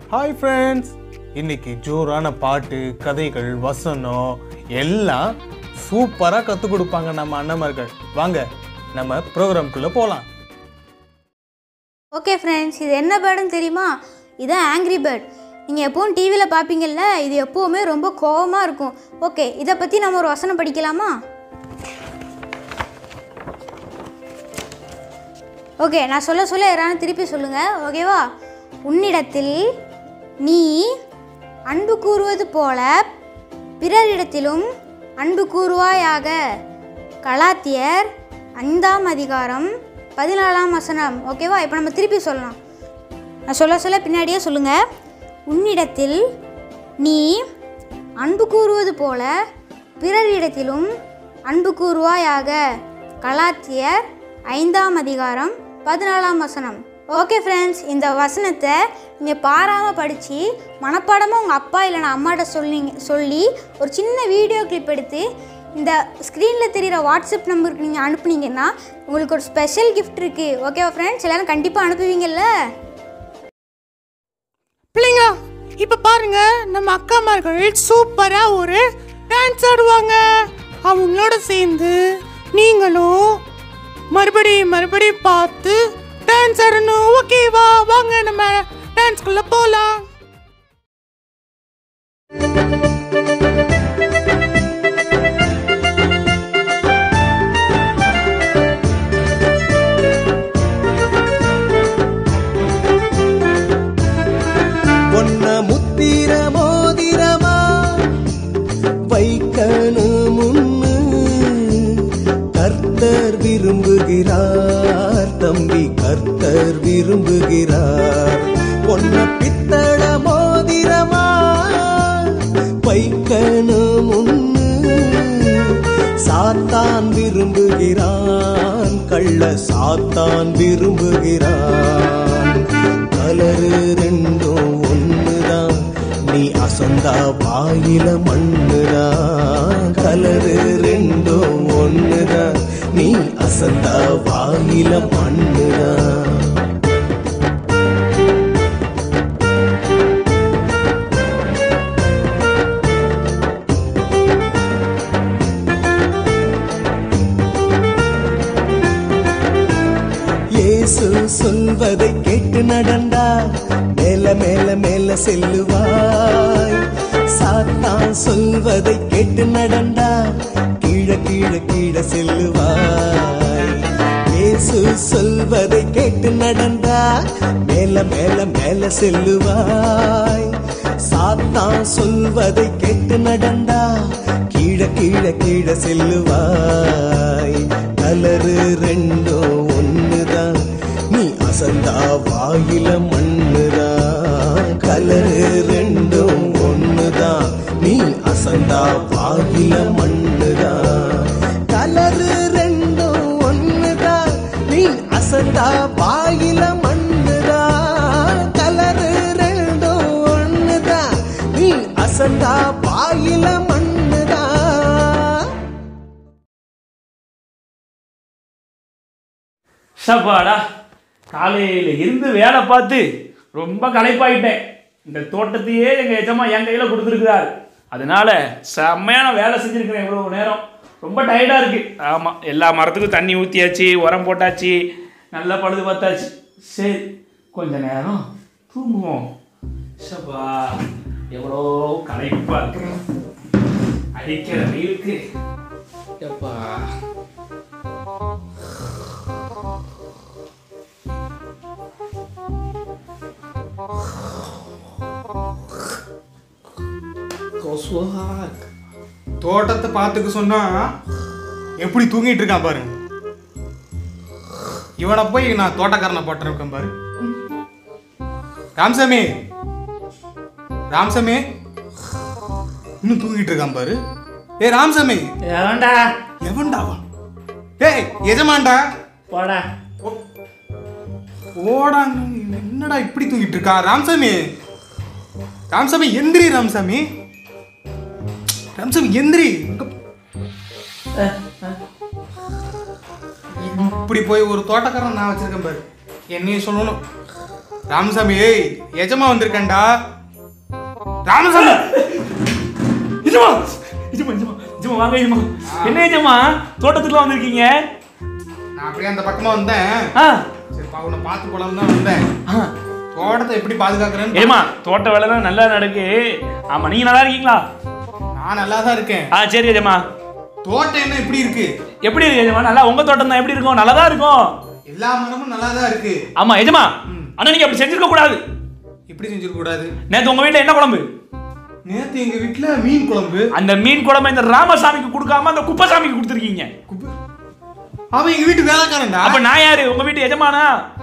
Hi friends இன்னைக்கு ஜோரான பாட்டு கதைகள் வசனம் எல்லாம் சூப்பராக கற்றுக் கொடுப்பாங்க நம்ம அண்ணன்மார்கள் வாங்க நம்ம ப்ரோக்ராம்குள்ளே போகலாம் ஓகே ஃப்ரெண்ட்ஸ் இது என்ன பேர்டுன்னு தெரியுமா இதுதான் ஆங்க்ரி பேர்ட் நீங்கள் எப்பவும் டிவியில் பார்ப்பீங்கல்ல இது எப்போவுமே ரொம்ப கோவமாக இருக்கும் ஓகே இதை பற்றி நம்ம ஒரு வசனம் படிக்கலாமா ஓகே நான் சொல்ல சொல்ல யாராவது திருப்பி சொல்லுங்கள் ஓகேவா உன்னிடத்தில் நீ அன்பு கூறுவது போல பிறரிடத்திலும் அன்பு கூறுவாயாக கலாத்தியர் ஐந்தாம் அதிகாரம் பதினாலாம் வசனம் ஓகேவா இப்போ நம்ம திருப்பி சொல்லலாம் நான் சொல்ல சொல்ல பின்னாடியே சொல்லுங்கள் உன்னிடத்தில் நீ அன்பு கூறுவது போல பிறரிடத்திலும் அன்பு கூறுவாயாக கலாத்தியர் ஐந்தாம் அதிகாரம் பதினாலாம் வசனம் ஓகே ஃப்ரெண்ட்ஸ் இந்த வசனத்தை நீங்கள் பாராமல் படித்து மனப்பாடமாக உங்கள் அப்பா இல்லைனா அம்மாட்ட சொல்லிங்க சொல்லி ஒரு சின்ன வீடியோ கிளிப் எடுத்து இந்த ஸ்க்ரீனில் தெரிகிற வாட்ஸ்அப் நம்பருக்கு நீங்கள் அனுப்புனீங்கன்னா உங்களுக்கு ஒரு ஸ்பெஷல் கிஃப்ட் இருக்குது ஓகேவா ஃப்ரெண்ட்ஸ் எல்லாரும் கண்டிப்பாக அனுப்புவீங்கல்ல பிள்ளைங்க இப்ப பாருங்க நம்ம அக்காமார்கள் சூப்பரா ஒரு டான்ஸ் ஆடுவாங்க அவங்களோட சேர்ந்து நீங்களும் மறுபடியும் மறுபடியும் பார்த்து டான்ஸ் ஆடணும் ஓகேவா வாங்க நம்ம டான்ஸ்குள்ள போலாம் பொன்ன முத்திர மோதிரமா வைக்கணும் முன்னு கர்த்தர் விரும்புகிறார் தம்பி கர்த்தர் விரும்புகிறார் பொன்ன பித்தள மோதிரமா வைக்கணும் முன்னு சாத்தான் விரும்புகிறான் கள்ள சாத்தான் விரும்புகிறான் கலரு ரெண்டும் ஒண்ணுதான் நீ அசந்தா வாயில மண்ணுதான் கலரு ரெண்டும் ஒண்ணுதான் நீ அசந்தா வாயில மண்ணுதான் இயேசு சொல்வதை கேட்டு நடந்தா மேல மேல மேல செல்லுவாய் சாத்தான் சொல்வதை கேட்டு நடந்தா கீழ கீழ கீழ செல்லுவாய் இயேசு சொல்வதை கேட்டு நடந்தா மேல மேல மேல செல்லுவாய் சாத்தான் சொல்வதை கேட்டு நடந்தா கீழ கீழ கீழ செல்லுவாய் கலரு ரெண்டும் ஒண்ணுதான் நீ அசந்தா வாயில மண்ணுதான் கலரு ரெண்டும் ஒண்ணுதான் நீ அசந்தா வாயில மண்ணுதான் கலரு ரெண்டும் ஒண்ணுதான் நீ அசந்தா வாயில மண்ணுதான் கலரு ரெண்டும் ஒண்ணுதான் நீ அசந்தா வாயில மண்ணுதான் ஷப்பாடா காலையில் இருந்து வேலை பார்த்து ரொம்ப களைப்பாயிட்டேன் இந்த தோட்டத்தையே எங்கள் எஜமா என் கையில் கொடுத்துருக்குறாரு அதனால செம்மையான வேலை செஞ்சுருக்கிறேன் இவ்வளோ நேரம் ரொம்ப டயர்டாக இருக்குது ஆமாம் எல்லா மரத்துக்கும் தண்ணி ஊற்றியாச்சு உரம் போட்டாச்சு நல்லா பழுது பார்த்தாச்சு சரி கொஞ்ச நேரம் தூங்குவோம் ஷப்பா எவ்வளோ களைப்பாக இருக்கு அடிக்கிற வெயிலுக்கு எப்பா தோட்டத்தை பார்த்துக்க சொன்னா எப்படி தூங்கிட்டு இருக்கான் பாரு இவனை போய் நான் தோட்டக்காரனை போட்டிருக்கேன் பாரு ராம்சாமி ராம்சாமி இன்னும் தூங்கிட்டு இருக்கான் பாரு ஏய் ராம்சாமி ஏன்டா எவன்டா அவன் ஏய் எஜமான்டா போடா ஓடான் என்னடா இப்படி தூங்கிட்டு இருக்கான் ராம்சாமி ராம்சாமி எந்திரி ராம்சாமி ராம்சாமி எந்திரி இங்க இப்படி போய் ஒரு தோட்டக்காரன் நான் வச்சிருக்கேன் பாரு என்னையும் சொல்லணும் ராமசாமி ஏய் எஜமா வந்திருக்கேன்டா ராமசாமி நிஜமா நிஜமா நிஜமா நிஜமா வாங்க நிஜமா என்ன நிஜமா தோட்டத்துக்குலாம் வந்திருக்கீங்க நான் அப்படியே அந்த பக்கமா வந்தேன் ஆ சரி பா உன்னை பார்த்து போலாம் தான் வந்தேன் ஆ தோட்டத்தை எப்படி பாதுகாக்கிறேன்னு ஏமா தோட்ட வேலைலாம் நல்லா நடக்கு ஆமா நீங்க நல்லா இருக்கீங்களா நான் நல்லா தான் இருக்கேன் ஆ சரி எஜமா தோட்டம் என்ன எப்படி இருக்கு எப்படி இருக்கு எஜமா நல்லா உங்க தோட்டம் தான் எப்படி இருக்கும் நல்லா தான் இருக்கும் எல்லா மரமும் நல்லா தான் இருக்கு ஆமா எஜமா ஆனா நீங்க அப்படி செஞ்சிருக்க கூடாது இப்படி செஞ்சிருக்க கூடாது நேத்து உங்க வீட்டுல என்ன குழம்பு நேத்து எங்க வீட்ல மீன் குழம்பு அந்த மீன் குழம்பு இந்த ராமசாமிக்கு கொடுக்காம அந்த குப்பசாமிக்கு கொடுத்துருக்கீங்க குப்பு- அவன் எங்க வீட்டு வேலைக்காரன்டா அப்ப நான் யாரு உங்க வீட்டு எஜமானா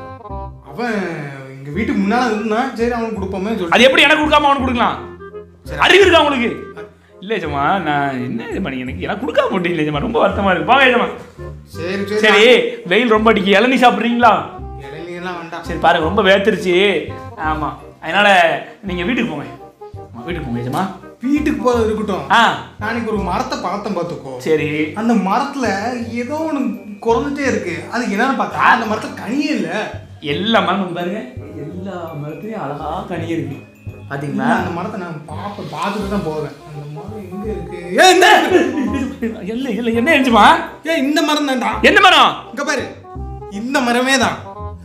அவன் எங்க வீட்டுக்கு முன்னால இருந்தான் சரி அவனுக்கு கொடுப்போமே சொல்லி அது எப்படி எனக்கு கொடுக்காம அவனுக்கு கொடுக்கலாம் அறிவு இருக்கா உங்களுக்கு இல்ல எஜமா நான் என்ன எஜமா நீங்க எனக்கு எனக்கு கொடுக்காம முடியல எஜமா ரொம்ப வருத்தமா இருக்கு போங்க எஜமா சரி சரி சரி வெயில் ரொம்ப அடிக்கு இளநீ சாப்பிடுறீங்களா இளநீர்லாம் வேண்டாம் சரி பாருங்க ரொம்ப வேர்த்துருச்சு ஆமா அதனால நீங்க வீட்டுக்கு போங்க ஆமா, வீட்டுக்கு போங்க எஜமா வீட்டுக்கு போறது இருக்கட்டும் ஆ நாளைக்கு ஒரு மரத்தை பார்த்தேன் பார்த்துக்கோ சரி அந்த மரத்துல ஏதோ ஒண்ணு குறைஞ்சிட்டே இருக்கு அது என்னன்னு பார்த்தா அந்த மரத்துல கனியே இல்ல எல்லா மரமும் பாருங்க எல்லா மரத்துலயும் அழகா கனி இருக்கு பாத்தீங்களா அந்த மரத்தை நான் பார்ப்பேன் பார்த்துட்டு தான் போவேன் அந்த மரம் எங்க இருக்கு ஏ இந்த இல்ல இல்ல என்ன எழுச்சுமா ஏ இந்த மரம் தான்டா என்ன மரம் இங்க பாரு இந்த மரமே தான்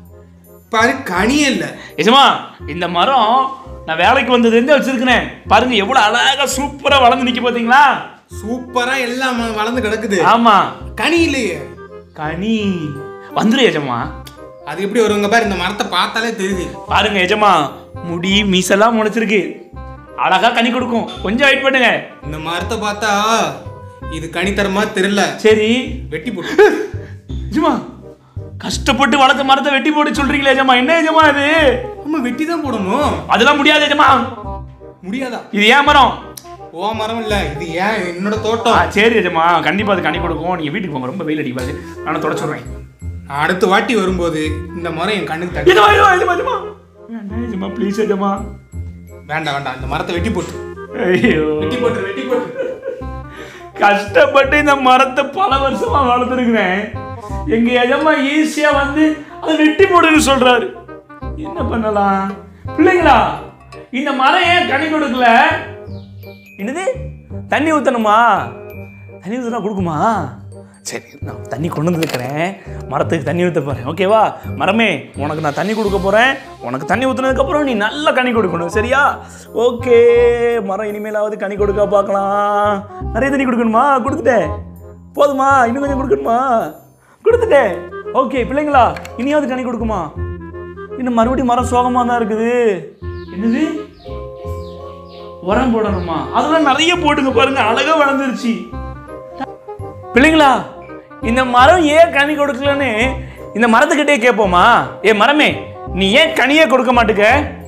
பாரு கனியே இல்ல எஜமா இந்த மரம் நான் வேலைக்கு வந்தது இருந்து வச்சிருக்கிறேன் பாருங்க எவ்வளவு அழகா சூப்பரா வளர்ந்து நிக்க பாத்தீங்களா சூப்பரா எல்லாம் ம- வளர்ந்து கிடக்குது ஆமா கனி இல்லையே கனி வந்துரு எஜமா அது எப்படி வருங்க பாரு இந்த மரத்தை பார்த்தாலே தெரியுது பாருங்க எஜமா முடி மீசெல்லாம் முளைச்சிருக்கு அழகா கனி கொடுக்கும் கொஞ்சம் வெயிட் பண்ணுங்க இந்த மரத்தை பார்த்தா இது கனி தரமா தெரியல சரி வெட்டி போட்டு எஜமா கஷ்டப்பட்டு வளர்த்த மரத்தை வெட்டி போட்டு சொல்றீங்களே எஜமா என்ன எஜமா இது ஆமா வெட்டி தான் போடணும் அதெல்லாம் முடியாது எஜமா முடியாதா இது ஏன் மரம் ஓ மரம் இல்ல இது ஏன் என்னோட ஆ, தோட்டம் சரி எஜமா கண்டிப்பா அது கனி கொடுக்கும் நீங்க வீட்டுக்கு போங்க ரொம்ப வெயில் அடிப்பாது நான் தொடச்சுடுறேன் நான் அடுத்த வாட்டி வரும்போது இந்த மரம் என் கண்ணுக்கு தட்டி எஜமா எஜமா எஜமா எஜமா வேண்டாம் எஜமா ப்ளீஸ் எஜமா வேண்டாம் வேண்டாம் இந்த மரத்தை வெட்டி போட்டு ஐயோ வெட்டி போட்டு வெட்டி போட்டு கஷ்டப்பட்டு இந்த மரத்தை பல வருஷமா வளர்த்துருக்கிறேன் எங்க எஜமா ஈஸியா வந்து அதை வெட்டி போடுன்னு சொல்றாரு என்ன பண்ணலாம் பிள்ளைங்களா இந்த மரம் ஏன் கனி கொடுக்கல என்னது தண்ணி ஊத்தணுமா தண்ணி ஊத்துனா கொடுக்குமா சரி நான் தண்ணி கொண்டு வந்துருக்கிறேன் மரத்துக்கு தண்ணி ஊற்ற போகிறேன் ஓகேவா மரமே உனக்கு நான் தண்ணி கொடுக்க போகிறேன் உனக்கு தண்ணி ஊற்றுனதுக்கப்புறம் நீ நல்ல கனி கொடுக்கணும் சரியா ஓகே மரம் இனிமேலாவது கனி கொடுக்க பார்க்கலாம் நிறைய தண்ணி கொடுக்கணுமா கொடுத்துட்டேன் போதுமா இன்னும் கொஞ்சம் கொடுக்கணுமா கொடுத்துட்டேன் ஓகே பிள்ளைங்களா இனியாவது கனி கொடுக்குமா இன்னும் மறுபடியும் மரம் சோகமாக தான் இருக்குது என்னது உரம் போடணுமா அதெல்லாம் நிறைய போட்டுங்க பாருங்க அழகா வளர்ந்துருச்சு பிள்ளைங்களா இந்த மரம் ஏன் கனி கொடுக்கலன்னு இந்த மரத்துக்கிட்டே கேட்போமா ஏ மரமே நீ ஏன் கனியே கொடுக்க மாட்டுக்க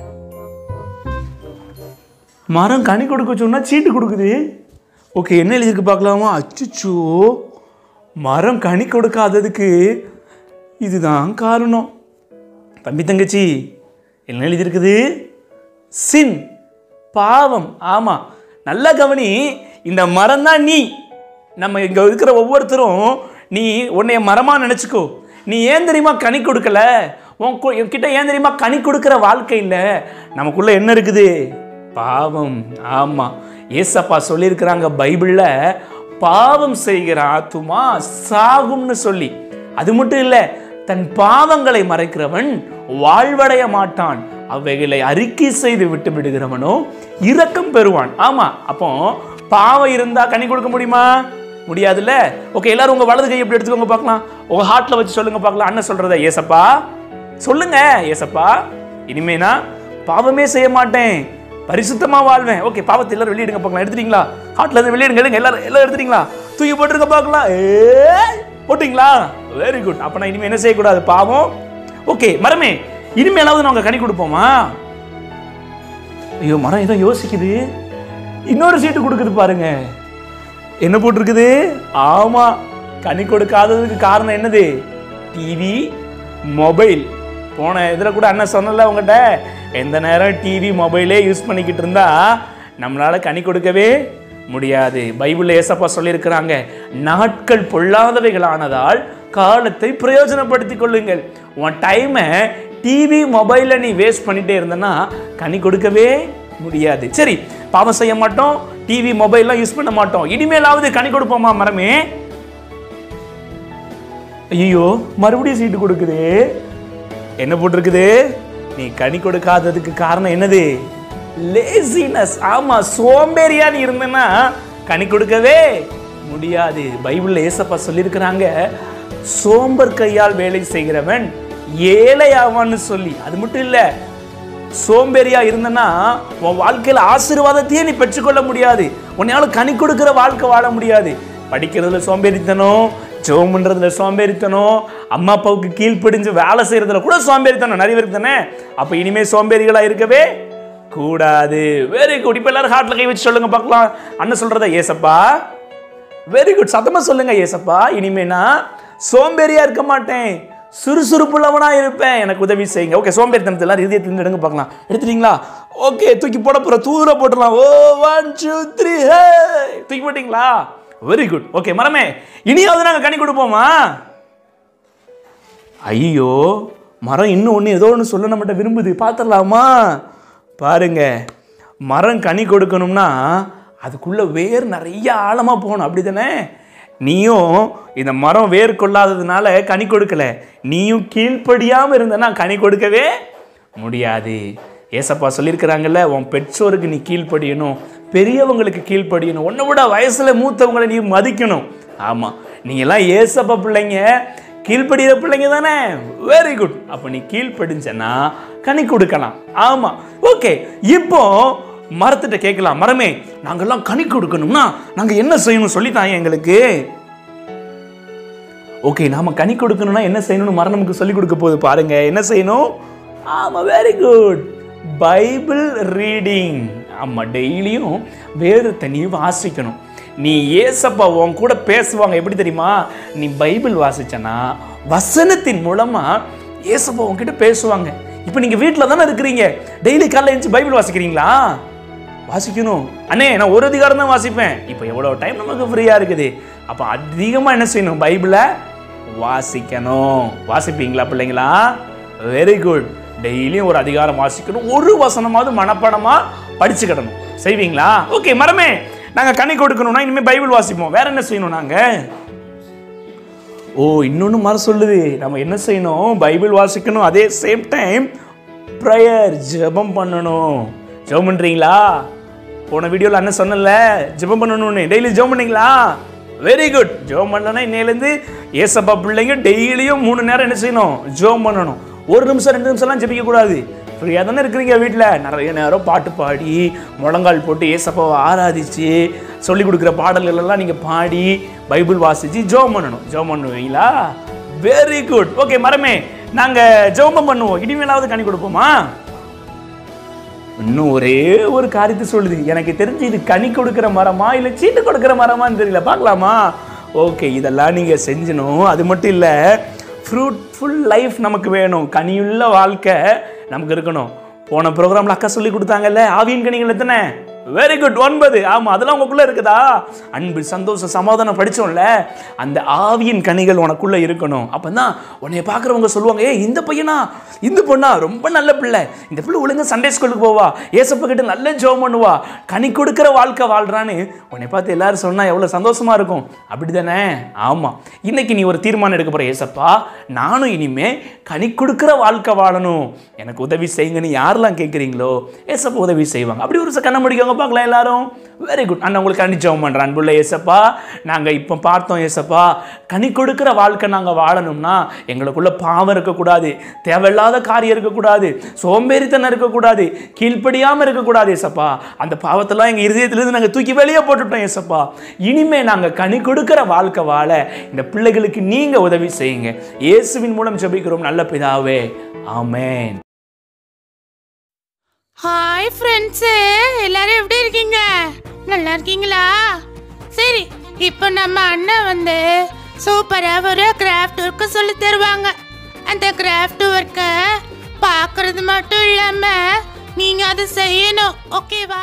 மரம் கனி கொடுக்க சொன்னா சீட்டு கொடுக்குது ஓகே என்ன எழுதிருக்கு பார்க்கலாமா அச்சுச்சோ மரம் கனி கொடுக்காததுக்கு இதுதான் காரணம் தம்பி தங்கச்சி என்ன எழுதியிருக்குது சின் பாவம் ஆமா நல்லா கவனி இந்த மரம் தான் நீ நம்ம இங்க இருக்கிற ஒவ்வொருத்தரும் நீ உன்னைய மரமா நினைச்சுக்கோ நீ ஏன் தெரியுமா கனி கொடுக்கல உன் கு- என்கிட்ட ஏன் தெரியுமா கனி கொடுக்கிற வாழ்க்கை இல்லை நமக்குள்ள என்ன இருக்குது பாவம் ஆமா ஏசப்பா சொல்லியிருக்கிறாங்க பைபிள்ல பாவம் செய்கிற ஆத்துமா சாகும்னு சொல்லி அது மட்டும் இல்ல தன் பாவங்களை மறைக்கிறவன் வாழ்வடைய மாட்டான் அவைகளை அறிக்கை செய்து விட்டு விடுகிறவனோ இரக்கம் பெறுவான் ஆமா அப்போ பாவம் இருந்தா கனி கொடுக்க முடியுமா முடியாதுல்ல ஓகே எல்லாரும் உங்க வலது கை எப்படி எடுத்துக்கோங்க பார்க்கலாம் உங்க ஹார்ட்ல வச்சு சொல்லுங்க பார்க்கலாம் அண்ணன் சொல்றத ஏசப்பா சொல்லுங்க ஏசப்பா இனிமே நான் பாவமே செய்ய மாட்டேன் பரிசுத்தமா வாழ்வேன் ஓகே பாவத்தை எல்லாரும் வெளியிடுங்க பார்க்கலாம் எடுத்துட்டீங்களா ஹார்ட்ல இருந்து வெளியிடுங்க எடுங்க எல்லாரும் எல்லாம் எடுத்துட்டீங்களா தூக்கி போட்டுருக்க பார்க்கலாம் ஏய் போட்டிங்களா வெரி குட் அப்ப நான் இனிமே என்ன செய்யக்கூடாது பாவம் ஓகே மரமே இனிமேலாவது நாங்க கனி கொடுப்போமா ஐயோ மரம் ஏதோ யோசிக்குது இன்னொரு சீட்டு கொடுக்குது பாருங்க என்ன போட்டிருக்குது ஆமா கனி கொடுக்காததுக்கு காரணம் என்னது டிவி மொபைல் போன இதில் கூட அண்ணன் சொன்னல உங்ககிட்ட எந்த நேரம் டிவி மொபைலே யூஸ் பண்ணிக்கிட்டு இருந்தா நம்மளால கனி கொடுக்கவே முடியாது பைபிளில் ஏசப்பா சொல்லியிருக்கிறாங்க நாட்கள் பொல்லாதவைகளானதால் காலத்தை பிரயோஜனப்படுத்திக் கொள்ளுங்கள் உன் டைமை டிவி மொபைலில் நீ வேஸ்ட் பண்ணிட்டே இருந்தனா கனி கொடுக்கவே முடியாது சரி பாவம் செய்ய மாட்டோம் டிவி மொபைல்லாம் யூஸ் பண்ண மாட்டோம் இனிமேலாவது கனி கொடுப்போமா மரமே ஐயோ மறுபடியும் சீட்டு கொடுக்குது என்ன போட்டிருக்குது நீ கனி கொடுக்காததுக்கு காரணம் என்னது லேசினஸ் ஆமா சோம்பேறியா நீ இருந்தனா கனி கொடுக்கவே முடியாது பைபிள்ல ஏசப்பா சொல்லியிருக்கிறாங்க சோம்பர் கையால் வேலை செய்கிறவன் ஏழையாவான்னு சொல்லி அது மட்டும் இல்ல சோம்பேறியா இருந்தனா உன் வாழ்க்கையில ஆசீர்வாதத்தையே நீ பெற்றுக்கொள்ள முடியாது உன்னையால கனி கொடுக்கிற வாழ்க்கை வாழ முடியாது படிக்கிறதுல சோம்பேறித்தனம் ஜெபம் பண்றதுல சோம்பேறித்தனம் அம்மா அப்பாவுக்கு கீழ்ப்படிஞ்சு வேலை செய்யறதுல கூட சோம்பேறித்தனம் நிறைய பேருக்கு தானே அப்ப இனிமே சோம்பேறிகளா இருக்கவே கூடாது வெரி குட் இப்ப எல்லாரும் ஹார்ட்ல கை வச்சு சொல்லுங்க பார்க்கலாம் அண்ணன் சொல்றத ஏசப்பா வெரி குட் சத்தமா சொல்லுங்க ஏசப்பா இனிமே நான் சோம்பேறியா இருக்க மாட்டேன் சுறுசுறுப்புள்ளவனா இருப்பேன் எனக்கு உதவி செய்யுங்க ஓகே சோம்பேறித்தனத்தை எல்லாம் இதயத்துல எடுங்க பார்க்கலாம் எடுத்துட்டீங்களா ஓகே தூக்கி போட போற தூர போட்டுடலாம் ஓ ஒன் டூ த்ரீ தூக்கி போட்டீங்களா வெரி குட் ஓகே மரமே இனியாவது நாங்க கனி கொடுப்போமா ஐயோ மரம் இன்னும் ஒன்று ஏதோ ஒன்று சொல்ல நம்மகிட்ட விரும்புது பார்த்துடலாமா பாருங்க மரம் கனி கொடுக்கணும்னா அதுக்குள்ள வேர் நிறைய ஆழமாக போகணும் அப்படி தானே நீயும் இந்த மரம் வேர் கொள்ளாததுனால கனி கொடுக்கல நீயும் கீழ்ப்படியாமல் இருந்தனா கனி கொடுக்கவே முடியாது ஏசப்பா சொல்லியிருக்கிறாங்கல்ல உன் பெற்றோருக்கு நீ கீழ்ப்படியணும் பெரியவங்களுக்கு கீழ்ப்படியணும் உன்னை விட வயசுல மூத்தவங்களை நீ மதிக்கணும் ஆமா நீங்க எல்லாம் ஏசப்பா பிள்ளைங்க கீழ்ப்படுகிற பிள்ளைங்க தானே வெரி குட் அப்போ நீ கீழ்ப்படிஞ்சனா கனி கொடுக்கலாம் ஆமா ஓகே இப்போ மரத்திட்ட கேட்கலாம் மரமே நாங்கெல்லாம் கனி கொடுக்கணும்னா நாங்க என்ன செய்யணும் சொல்லித்தாங்க எங்களுக்கு ஓகே நாம கனி கொடுக்கணும்னா என்ன செய்யணும்னு மரம் நமக்கு சொல்லி கொடுக்க போகுது பாருங்க என்ன செய்யணும் ஆமா வெரி குட் பைபிள் ரீடிங் ஆமா டெய்லியும் வேதத்தை நீ வாசிக்கணும் நீ ஏசப்பா உன் கூட பேசுவாங்க எப்படி தெரியுமா நீ பைபிள் வாசிச்சனா வசனத்தின் மூலமா ஏசப்பா உன்கிட்ட பேசுவாங்க இப்போ நீங்க வீட்டில் தானே இருக்கிறீங்க டெய்லி காலைல எழுந்துச்சு பைபிள் வாசிக்கிறீங்களா வாசிக்கணும் அண்ணே நான் ஒரு அதிகாரம் தான் வாசிப்பேன் இப்போ எவ்வளோ டைம் நமக்கு ஃப்ரீயாக இருக்குது அப்போ அதிகமாக என்ன செய்யணும் பைபிளை வாசிக்கணும் வாசிப்பீங்களா பிள்ளைங்களா வெரி குட் டெய்லியும் ஒரு அதிகாரம் வாசிக்கணும் ஒரு வசனமாவது மனப்பாடமாக படிச்சுக்கிடணும் செய்வீங்களா ஓகே மரமே நாங்கள் கனி கொடுக்கணும்னா இனிமேல் பைபிள் வாசிப்போம் வேற என்ன செய்யணும் நாங்கள் ஓ இன்னொன்று மரம் சொல்லுது நம்ம என்ன செய்யணும் பைபிள் வாசிக்கணும் அதே சேம் டைம் ப்ரேயர் ஜெபம் பண்ணணும் ஜெபம் பண்ணுறீங்களா போன வீடியோவில் அண்ணன் சொன்னல ஜெபம் பண்ணணும்னு டெய்லி ஜெபம் பண்ணீங்களா வெரி குட் ஜெபம் பண்ணலன்னா இன்னையிலேருந்து ஏசப்பா பிள்ளைங்க டெய்லியும் மூணு நேரம் என்ன செய்யணும் ஜெபம் பண்ணணும் ஒரு நிமிஷம் ரெண்டு நிமிஷம்லாம் ஜெபிக்க கூடாது ஃப்ரீயாக தானே இருக்கிறீங்க வீட்டில் நிறைய நேரம் பாட்டு பாடி முழங்கால் போட்டு ஏசப்பாவை ஆராதிச்சு சொல்லி கொடுக்குற பாடல்கள் எல்லாம் நீங்கள் பாடி பைபிள் வாசிச்சு ஜெபம் பண்ணணும் ஜெபம் பண்ணுவீங்களா வெரி குட் ஓகே மரமே நாங்கள் ஜெபம் பண்ணுவோம் இனிமேலாவது கனி கொடுப்போமா இன்னும் ஒரே ஒரு காரியத்தை சொல்லுது எனக்கு தெரிஞ்சு இது கனி கொடுக்கிற மரமா இல்லை சீட்டு கொடுக்கிற மரமான்னு தெரியல பார்க்கலாமா ஓகே இதெல்லாம் நீங்கள் செஞ்சணும் அது மட்டும் இல்லை ஃப்ரூட்ஃபுல் லைஃப் நமக்கு வேணும் கனியுள்ள வாழ்க்கை நமக்கு இருக்கணும் போன ப்ரோக்ராமில் அக்கா சொல்லி கொடுத்தாங்கல்ல ஆவியின் கனிகள் எத்தனை வெரி குட் ஒன்பது ஆமாம் அதெல்லாம் உங்களுக்குள்ள இருக்குதா அன்பு சந்தோஷம் சமாதானம் படித்தோம்ல அந்த ஆவியின் கனிகள் உனக்குள்ள இருக்கணும் அப்போ தான் உன்னைய பார்க்குறவங்க சொல்லுவாங்க ஏய் இந்த பையனா இந்த பொண்ணா ரொம்ப நல்ல பிள்ளை இந்த பிள்ளை ஒழுங்கா சண்டே ஸ்கூலுக்கு போவா ஏசப்பா கிட்ட நல்ல ஜோம் பண்ணுவா கனி கொடுக்குற வாழ்க்கை வாழ்றான்னு உன்னை பார்த்து எல்லாரும் சொன்னா எவ்வளோ சந்தோஷமா இருக்கும் அப்படிதானே ஆமாம் இன்னைக்கு நீ ஒரு தீர்மானம் எடுக்க போற ஏசப்பா நானும் இனிமே கனி கொடுக்குற வாழ்க்கை வாழணும் எனக்கு உதவி செய்யுங்கன்னு யாரெல்லாம் கேட்குறீங்களோ ஏசப்பா உதவி செய்வாங்க அப்படி ஒரு கண்ண முடிக்கவங்க பார்க்கலாம் எல்லாரும் வெரி குட் அண்ணா உங்களுக்கு கனி ஜெபம் பண்ணுறேன் அன்புள்ள ஏசப்பா நாங்கள் இப்போ பார்த்தோம் ஏசப்பா கனி கொடுக்குற வாழ்க்கை நாங்கள் வாழணும்னா எங்களுக்குள்ள பாவம் இருக்கக்கூடாது தேவையில்லாத காரியம் இருக்கக்கூடாது சோம்பேறித்தனம் இருக்கக்கூடாது கீழ்ப்படியாமல் இருக்கக்கூடாது ஏசப்பா அந்த பாவத்தெல்லாம் எங்கள் இருதயத்திலிருந்து நாங்கள் தூக்கி வெளியே போட்டுட்டோம் ஏசப்பா இனிமே நாங்கள் கனி கொடுக்குற வாழ்க்கை வாழ இந்த பிள்ளைகளுக்கு நீங்கள் உதவி செய்யுங்க இயேசுவின் மூலம் ஜெபிக்கிறோம் நல்ல பிதாவே ஆமென் ஹாய் ஃப்ரெண்ட்ஸு எல்லாரும் எப்படி இருக்கீங்க நல்லா இருக்கீங்களா சரி இப்போ நம்ம அண்ணன் வந்து சூப்பராக ஒரு கிராஃப்ட் ஒர்க்கு சொல்லி தருவாங்க அந்த கிராஃப்ட் ஒர்க்கை பார்க்கறது மட்டும் இல்லாமல் நீங்கள் அதை செய்யணும் ஓகேவா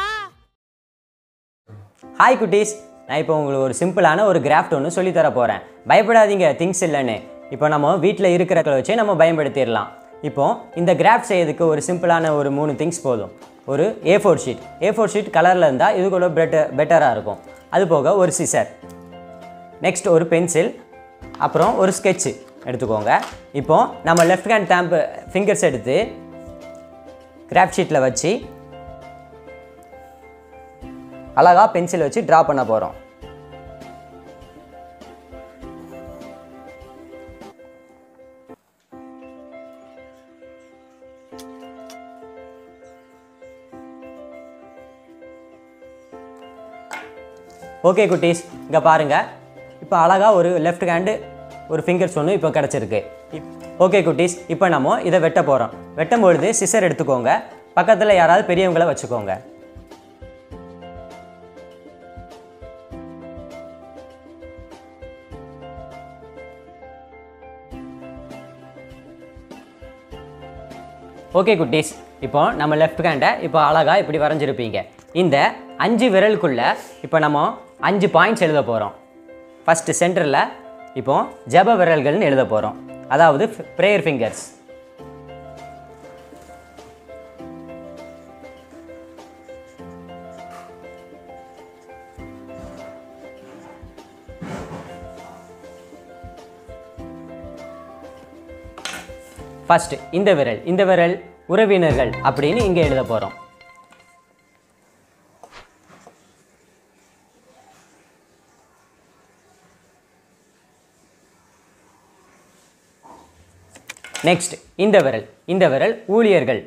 ஹாய் குட்டீஸ் நான் இப்போ உங்களுக்கு ஒரு சிம்பிளான ஒரு கிராஃப்ட் ஒன்று சொல்லித்தர போகிறேன் பயப்படாதீங்க திங்ஸ் இல்லைன்னு இப்போ நம்ம வீட்டில் இருக்கிறத வச்சே நம்ம பயன்படுத்திடலாம் இப்போ இந்த கிராஃப்ட் செய்யறதுக்கு ஒரு சிம்பிளான ஒரு மூணு திங்ஸ் போதும் ஒரு A four sheet A four sheet கலரில் இருந்தால் இது கூட பெட்டர் பெட்டராக இருக்கும் அது போக ஒரு சிசர் நெக்ஸ்ட் ஒரு பென்சில் அப்புறம் ஒரு ஸ்கெட்சு எடுத்துக்கோங்க இப்போ நம்ம லெஃப்ட் ஹேண்ட் டேம்ப் ஃபிங்கர்ஸ் எடுத்து கிராஃப்ட் ஷீட்டில் வச்சு அழகாக பென்சில் வச்சு ட்ரா பண்ண போகிறோம் ஓகே குட்டீஸ் இங்கே பாருங்கள் இப்போ அழகாக ஒரு லெஃப்ட் ஹேண்டு ஒரு ஃபிங்கர்ஸ் ஒன்று இப்போ கிடச்சிருக்கு ஓகே குட்டீஸ் இப்போ நம்ம இதை வெட்ட போகிறோம் வெட்டும் பொழுது சிசர் எடுத்துக்கோங்க பக்கத்தில் யாராவது பெரியவங்கள வச்சுக்கோங்க ஓகே குட்டீஸ் இப்போ நம்ம லெஃப்ட் ஹேண்டை இப்போ அழகாக இப்படி வரைஞ்சிருப்பீங்க இந்த அஞ்சு விரலுக்குள்ள இப்போ நம்ம அஞ்சு பாயிண்ட்ஸ் எழுத போகிறோம் ஃபஸ்ட்டு சென்டரில் இப்போ ஜெப விரல்கள்னு எழுத போகிறோம் அதாவது ப்ரேயர் ஃபிங்கர்ஸ் ஃபர்ஸ்ட் இந்த விரல் இந்த விரல் உறவினர்கள் அப்படின்னு இங்கே எழுத போகிறோம் நெக்ஸ்ட் இந்த விரல் இந்த விரல் ஊழியர்கள்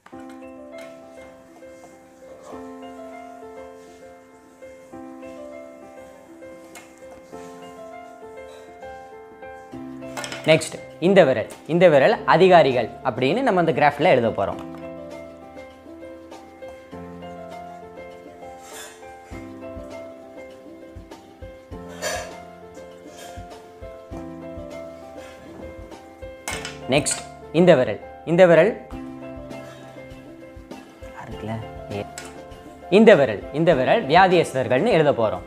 நெக்ஸ்ட் இந்த விரல் இந்த விரல் அதிகாரிகள் அப்படின்னு நம்ம அந்த கிராஃபில் எழுத போகிறோம் நெக்ஸ்ட் இந்த விரல் இந்த விரல் இருக்குல்ல ஏ. இந்த விரல் இந்த விரல் வியாதியஸ்தர்கள்னு எழுத போகிறோம்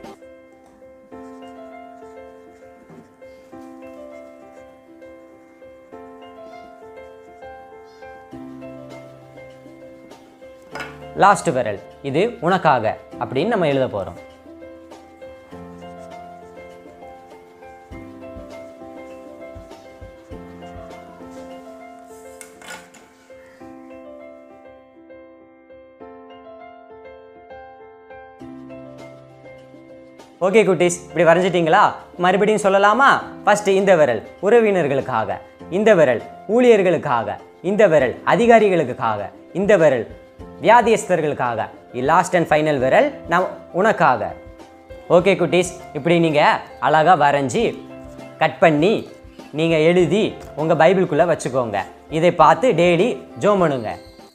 லாஸ்ட் விரல் இது உனக்காக அப்படின்னு நம்ம எழுத போகிறோம் ஓகே குட்டீஸ் இப்படி வரைஞ்சிட்டிங்களா மறுபடியும் சொல்லலாமா ஃபர்ஸ்ட் இந்த விரல் உறவினர்களுக்காக இந்த விரல் ஊழியர்களுக்காக இந்த விரல் அதிகாரிகளுக்காக இந்த விரல் வியாதியஸ்தர்களுக்காக லாஸ்ட் அண்ட் ஃபைனல் விரல் நம் உனக்காக ஓகே குட்டீஸ் இப்படி நீங்கள் அழகாக வரைஞ்சி கட் பண்ணி நீங்கள் எழுதி உங்கள் பைபிளுக்குள்ளே வச்சுக்கோங்க இதை பார்த்து டெய்லி ஜோம் பண்ணுங்க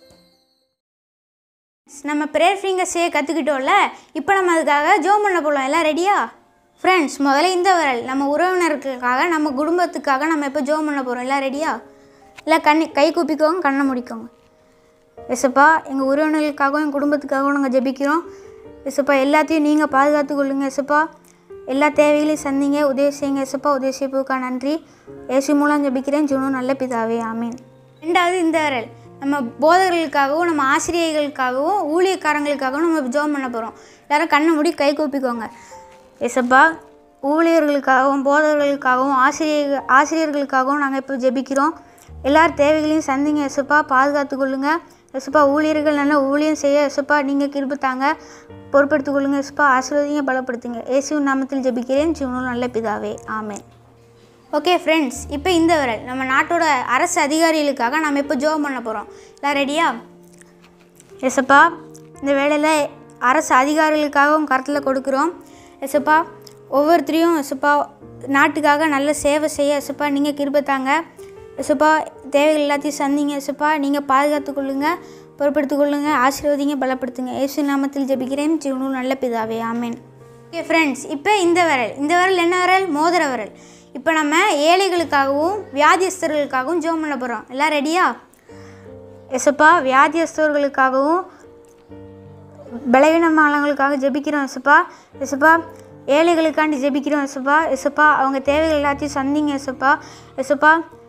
நம்ம ப்ரேயர் ஃபிங்கர்ஸே கற்றுக்கிட்டோம்ல இப்போ நம்ம அதுக்காக ஜோம் பண்ண போகலாம் எல்லாம் ரெடியா ஃப்ரெண்ட்ஸ் முதல்ல இந்த விரல் நம்ம உறவினர்களுக்காக நம்ம குடும்பத்துக்காக நம்ம இப்போ ஜோம் பண்ண போகிறோம் எல்லாம் ரெடியா இல்லை கண்ணி கை கூப்பிக்கோங்க கண்ணை முடிக்கோங்க எசப்பா எங்கள் உறவினர்களுக்காகவும் எங்கள் குடும்பத்துக்காகவும் நாங்கள் ஜெபிக்கிறோம் எசப்பா எல்லாத்தையும் நீங்கள் பாதுகாத்து கொள்ளுங்க எசப்பா எல்லா தேவைகளையும் சந்திங்க உதவி செய்யுங்க எசப்பா உதவி செய்யப்போக்கா நன்றி ஏசு மூலம் ஜெபிக்கிறேன் ஜுனு நல்ல பிதாவே ஆமீன் ரெண்டாவது இந்த விரல் நம்ம போதகர்களுக்காகவும் நம்ம ஆசிரியர்களுக்காகவும் ஊழியக்காரங்களுக்காகவும் நம்ம ஜோம் பண்ண போகிறோம் எல்லாரும் கண்ணை மூடி கை கூப்பிக்கோங்க எசப்பா ஊழியர்களுக்காகவும் போதகர்களுக்காகவும் ஆசிரியர் ஆசிரியர்களுக்காகவும் நாங்கள் இப்போ ஜெபிக்கிறோம் எல்லார் தேவைகளையும் சந்திங்க எசப்பா பாதுகாத்து கொள்ளுங்க எசப்பா ஊழியர்கள் நல்லா ஊழியம் செய்ய எசப்பா நீங்கள் கிருபத்தாங்க பொறுப்படுத்திக் கொள்ளுங்க எசப்பா ஆசீர்வதிங்க பலப்படுத்துங்க இயேசுவின் நாமத்தில் ஜெபிக்கிறேன் ஜீவனும் நல்ல பிதாவே ஆமென் ஓகே ஃப்ரெண்ட்ஸ் இப்போ இந்த விரல் நம்ம நாட்டோட அரசு அதிகாரிகளுக்காக நம்ம இப்போ ஜோம் பண்ண போகிறோம் எல்லாம் ரெடியா எசப்பா இந்த வேலையில் அரசு அதிகாரிகளுக்காகவும் கருத்தில் கொடுக்குறோம் எசப்பா ஒவ்வொருத்தரையும் எசப்பா நாட்டுக்காக நல்ல சேவை செய்ய எசப்பா நீங்கள் கிருபத்தாங்க எசப்பா தேவைகள் எல்லாத்தையும் சந்திங்க எசப்பா நீங்கள் பாதுகாத்துக் கொள்ளுங்க பொறுப்படுத்திக் கொள்ளுங்க ஆசீர்வதிங்க பலப்படுத்துங்க இயேசு நாமத்தில் ஜெபிக்கிறேன் ஜீவனும் நல்ல பிதாவே ஆமென் ஓகே ஃப்ரெண்ட்ஸ் இப்போ இந்த விரல் இந்த விரல் என்ன விரல் மோதிர விரல் இப்போ நம்ம ஏழைகளுக்காகவும் வியாதியஸ்தர்களுக்காகவும் ஜோம் பண்ண போகிறோம் எல்லாம் ரெடியா எசப்பா வியாதியஸ்தர்களுக்காகவும் பலவீனமானவங்களுக்காக ஜெபிக்கிறோம் எசப்பா எசப்பா ஏழைகளுக்காண்டி ஜெபிக்கிறோம் எசப்பா எசப்பா அவங்க தேவைகள் எல்லாத்தையும் சந்திங்க எசப்பா எசப்பா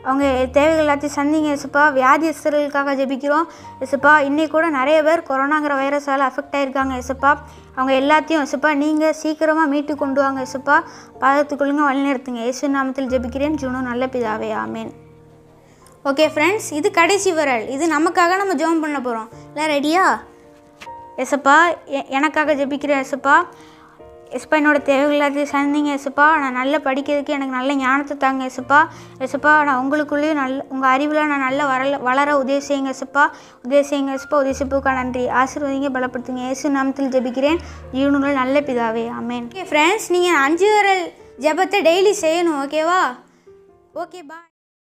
அவங்க தேவைகள் எல்லாத்தையும் சந்திங்க எசுப்பா வியாதியஸ்தர்களுக்காக ஜெபிக்கிறோம் எசுப்பா இன்னைக்கு கூட நிறைய பேர் கொரோனாங்கிற வைரஸால் அஃபெக்ட் ஆயிருக்காங்க எசுப்பா அவங்க எல்லாத்தையும் எசுப்பா நீங்கள் சீக்கிரமாக மீட்டு கொண்டு வாங்க எசுப்பா பாதத்துக்குள்ளுங்க வழிநடத்துங்க இயேசு நாமத்தில் ஜெபிக்கிறேன் ஜூனோ நல்ல பிதாவே ஆமேன் ஓகே ஃப்ரெண்ட்ஸ் இது கடைசி விரல் இது நமக்காக நம்ம ஜெபம் பண்ண போகிறோம் இல்லை ரெடியா எசப்பா எ- எனக்காக ஜெபிக்கிறேன் எசப்பா எஸ்ப்பா என்னோட தேவைகள் எல்லாத்தையும் சந்திங்க எசப்பா நான் நல்லா படிக்கிறதுக்கு எனக்கு நல்ல ஞானத்தை தாங்க எசப்பா எசப்பா நான் உங்களுக்குள்ளேயும் நல்ல உங்கள் அறிவில் நான் நல்லா வளர வளர உதவி செய்யுங்க எசப்பா உதவி செய்யுங்க எசப்பா உதவி செய்ப்புக்கா நன்றி ஆசீர்வதிங்க பலப்படுத்துங்க இயேசு நாமத்தில் ஜெபிக்கிறேன் ஜீவனுள்ள நல்ல பிதாவே ஆமென் ஓகே ஃப்ரெண்ட்ஸ் நீங்கள் அஞ்சு விரல் ஜெபத்தை டெய்லி செய்யணும் ஓகேவா ஓகே பாய்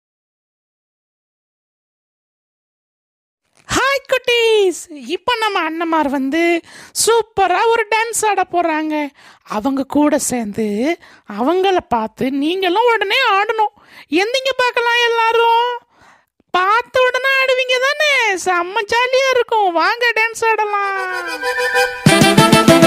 ஹாய் குட்டீஸ் இப்போ நம்ம அண்ணமார் வந்து சூப்பராக ஒரு டான்ஸ் ஆட போகிறாங்க அவங்க கூட சேர்ந்து அவங்கள பார்த்து நீங்களும் உடனே ஆடணும் எந்திங்க பார்க்கலாம் எல்லாரும் பார்த்த உடனே ஆடுவீங்க தானே செம்ம ஜாலியாக இருக்கும் வாங்க டான்ஸ் ஆடலாம்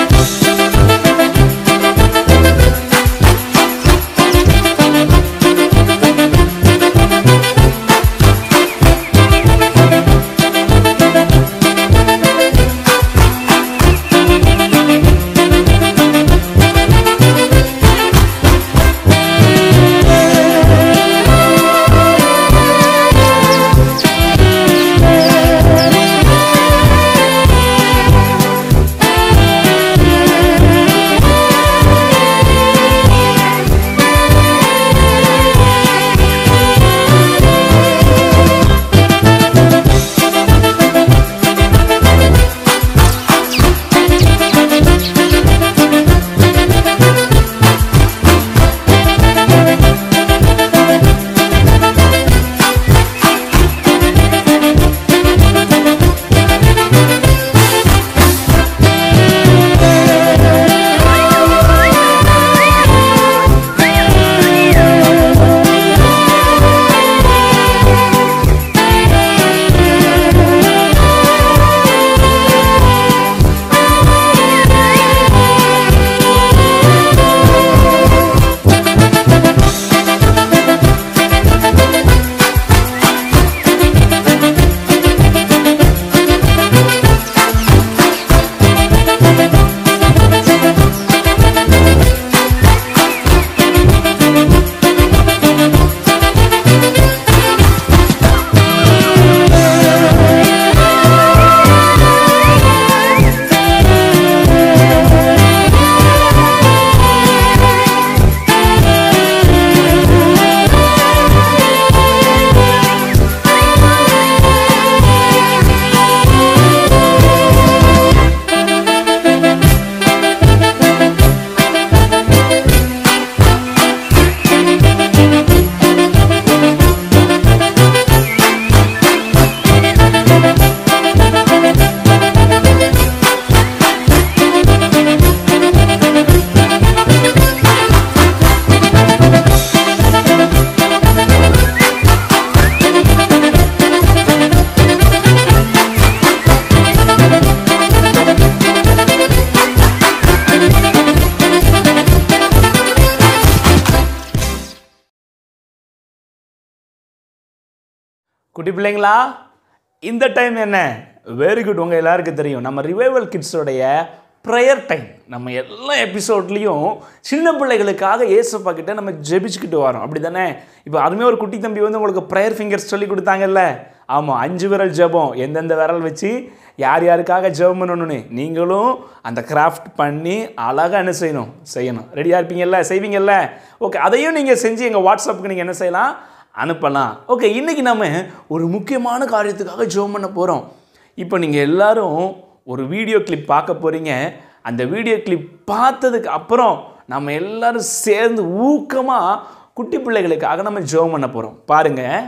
குட்டி பிள்ளைங்களா இந்த டைம் என்ன வெரி குட் உங்கள் எல்லாருக்கும் தெரியும் நம்ம ரிவைவல் கிட்ஸோடைய ப்ரேயர் டைம் நம்ம எல்லா எபிசோட்லேயும் சின்ன பிள்ளைகளுக்காக ஏசப்பா கிட்ட நம்ம ஜெபிச்சுக்கிட்டு வரோம் அப்படி தானே இப்போ அருமையாக ஒரு குட்டி தம்பி வந்து உங்களுக்கு ப்ரேயர் ஃபிங்கர்ஸ் சொல்லி கொடுத்தாங்கல்ல ஆமாம் அஞ்சு விரல் ஜெபம் எந்தெந்த விரல் வச்சு யார் யாருக்காக ஜெபம் பண்ணணும்னு நீங்களும் அந்த கிராஃப்ட் பண்ணி அழகாக என்ன செய்யணும் செய்யணும் ரெடியாக இருப்பீங்கல்ல செய்வீங்கல்ல ஓகே அதையும் நீங்கள் செஞ்சு எங்கள் வாட்ஸ்அப்புக்கு நீங்கள் என்ன செய்யலாம் அனுப்பலாம் ஓகே இன்றைக்கி நம்ம ஒரு முக்கியமான காரியத்துக்காக ஜெபம் பண்ண போகிறோம் இப்போ நீங்கள் எல்லாரும் ஒரு வீடியோ கிளிப் பார்க்க போகிறீங்க அந்த வீடியோ கிளிப் பார்த்ததுக்கு அப்புறம் நம்ம எல்லாரும் சேர்ந்து ஊக்கமாக குட்டி பிள்ளைகளுக்காக நம்ம ஜெபம் பண்ண போகிறோம் பாருங்கள்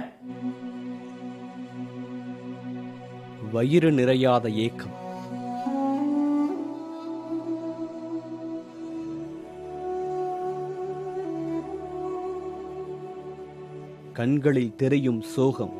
வயிறு நிறையாத ஏக்கம் கண்களில் தெரியும் சோகம்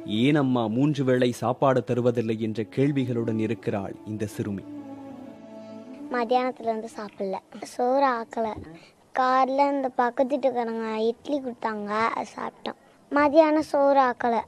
ஏன் அம்மா மூன்று வேளை சாப்பாடு தருவதில்லை என்ற கேள்விகளுடன் இருக்கிறாள் இந்த சிறுமி மத்தியானத்துல வந்து சாப்பிடல சோறு ஆக்கலை காலைல இந்த பக்கத்து வீட்டுக்காரங்க இட்லி கொடுத்தாங்க அது சாப்பிட்டோம் மதியானம் சோறு ஆக்கலை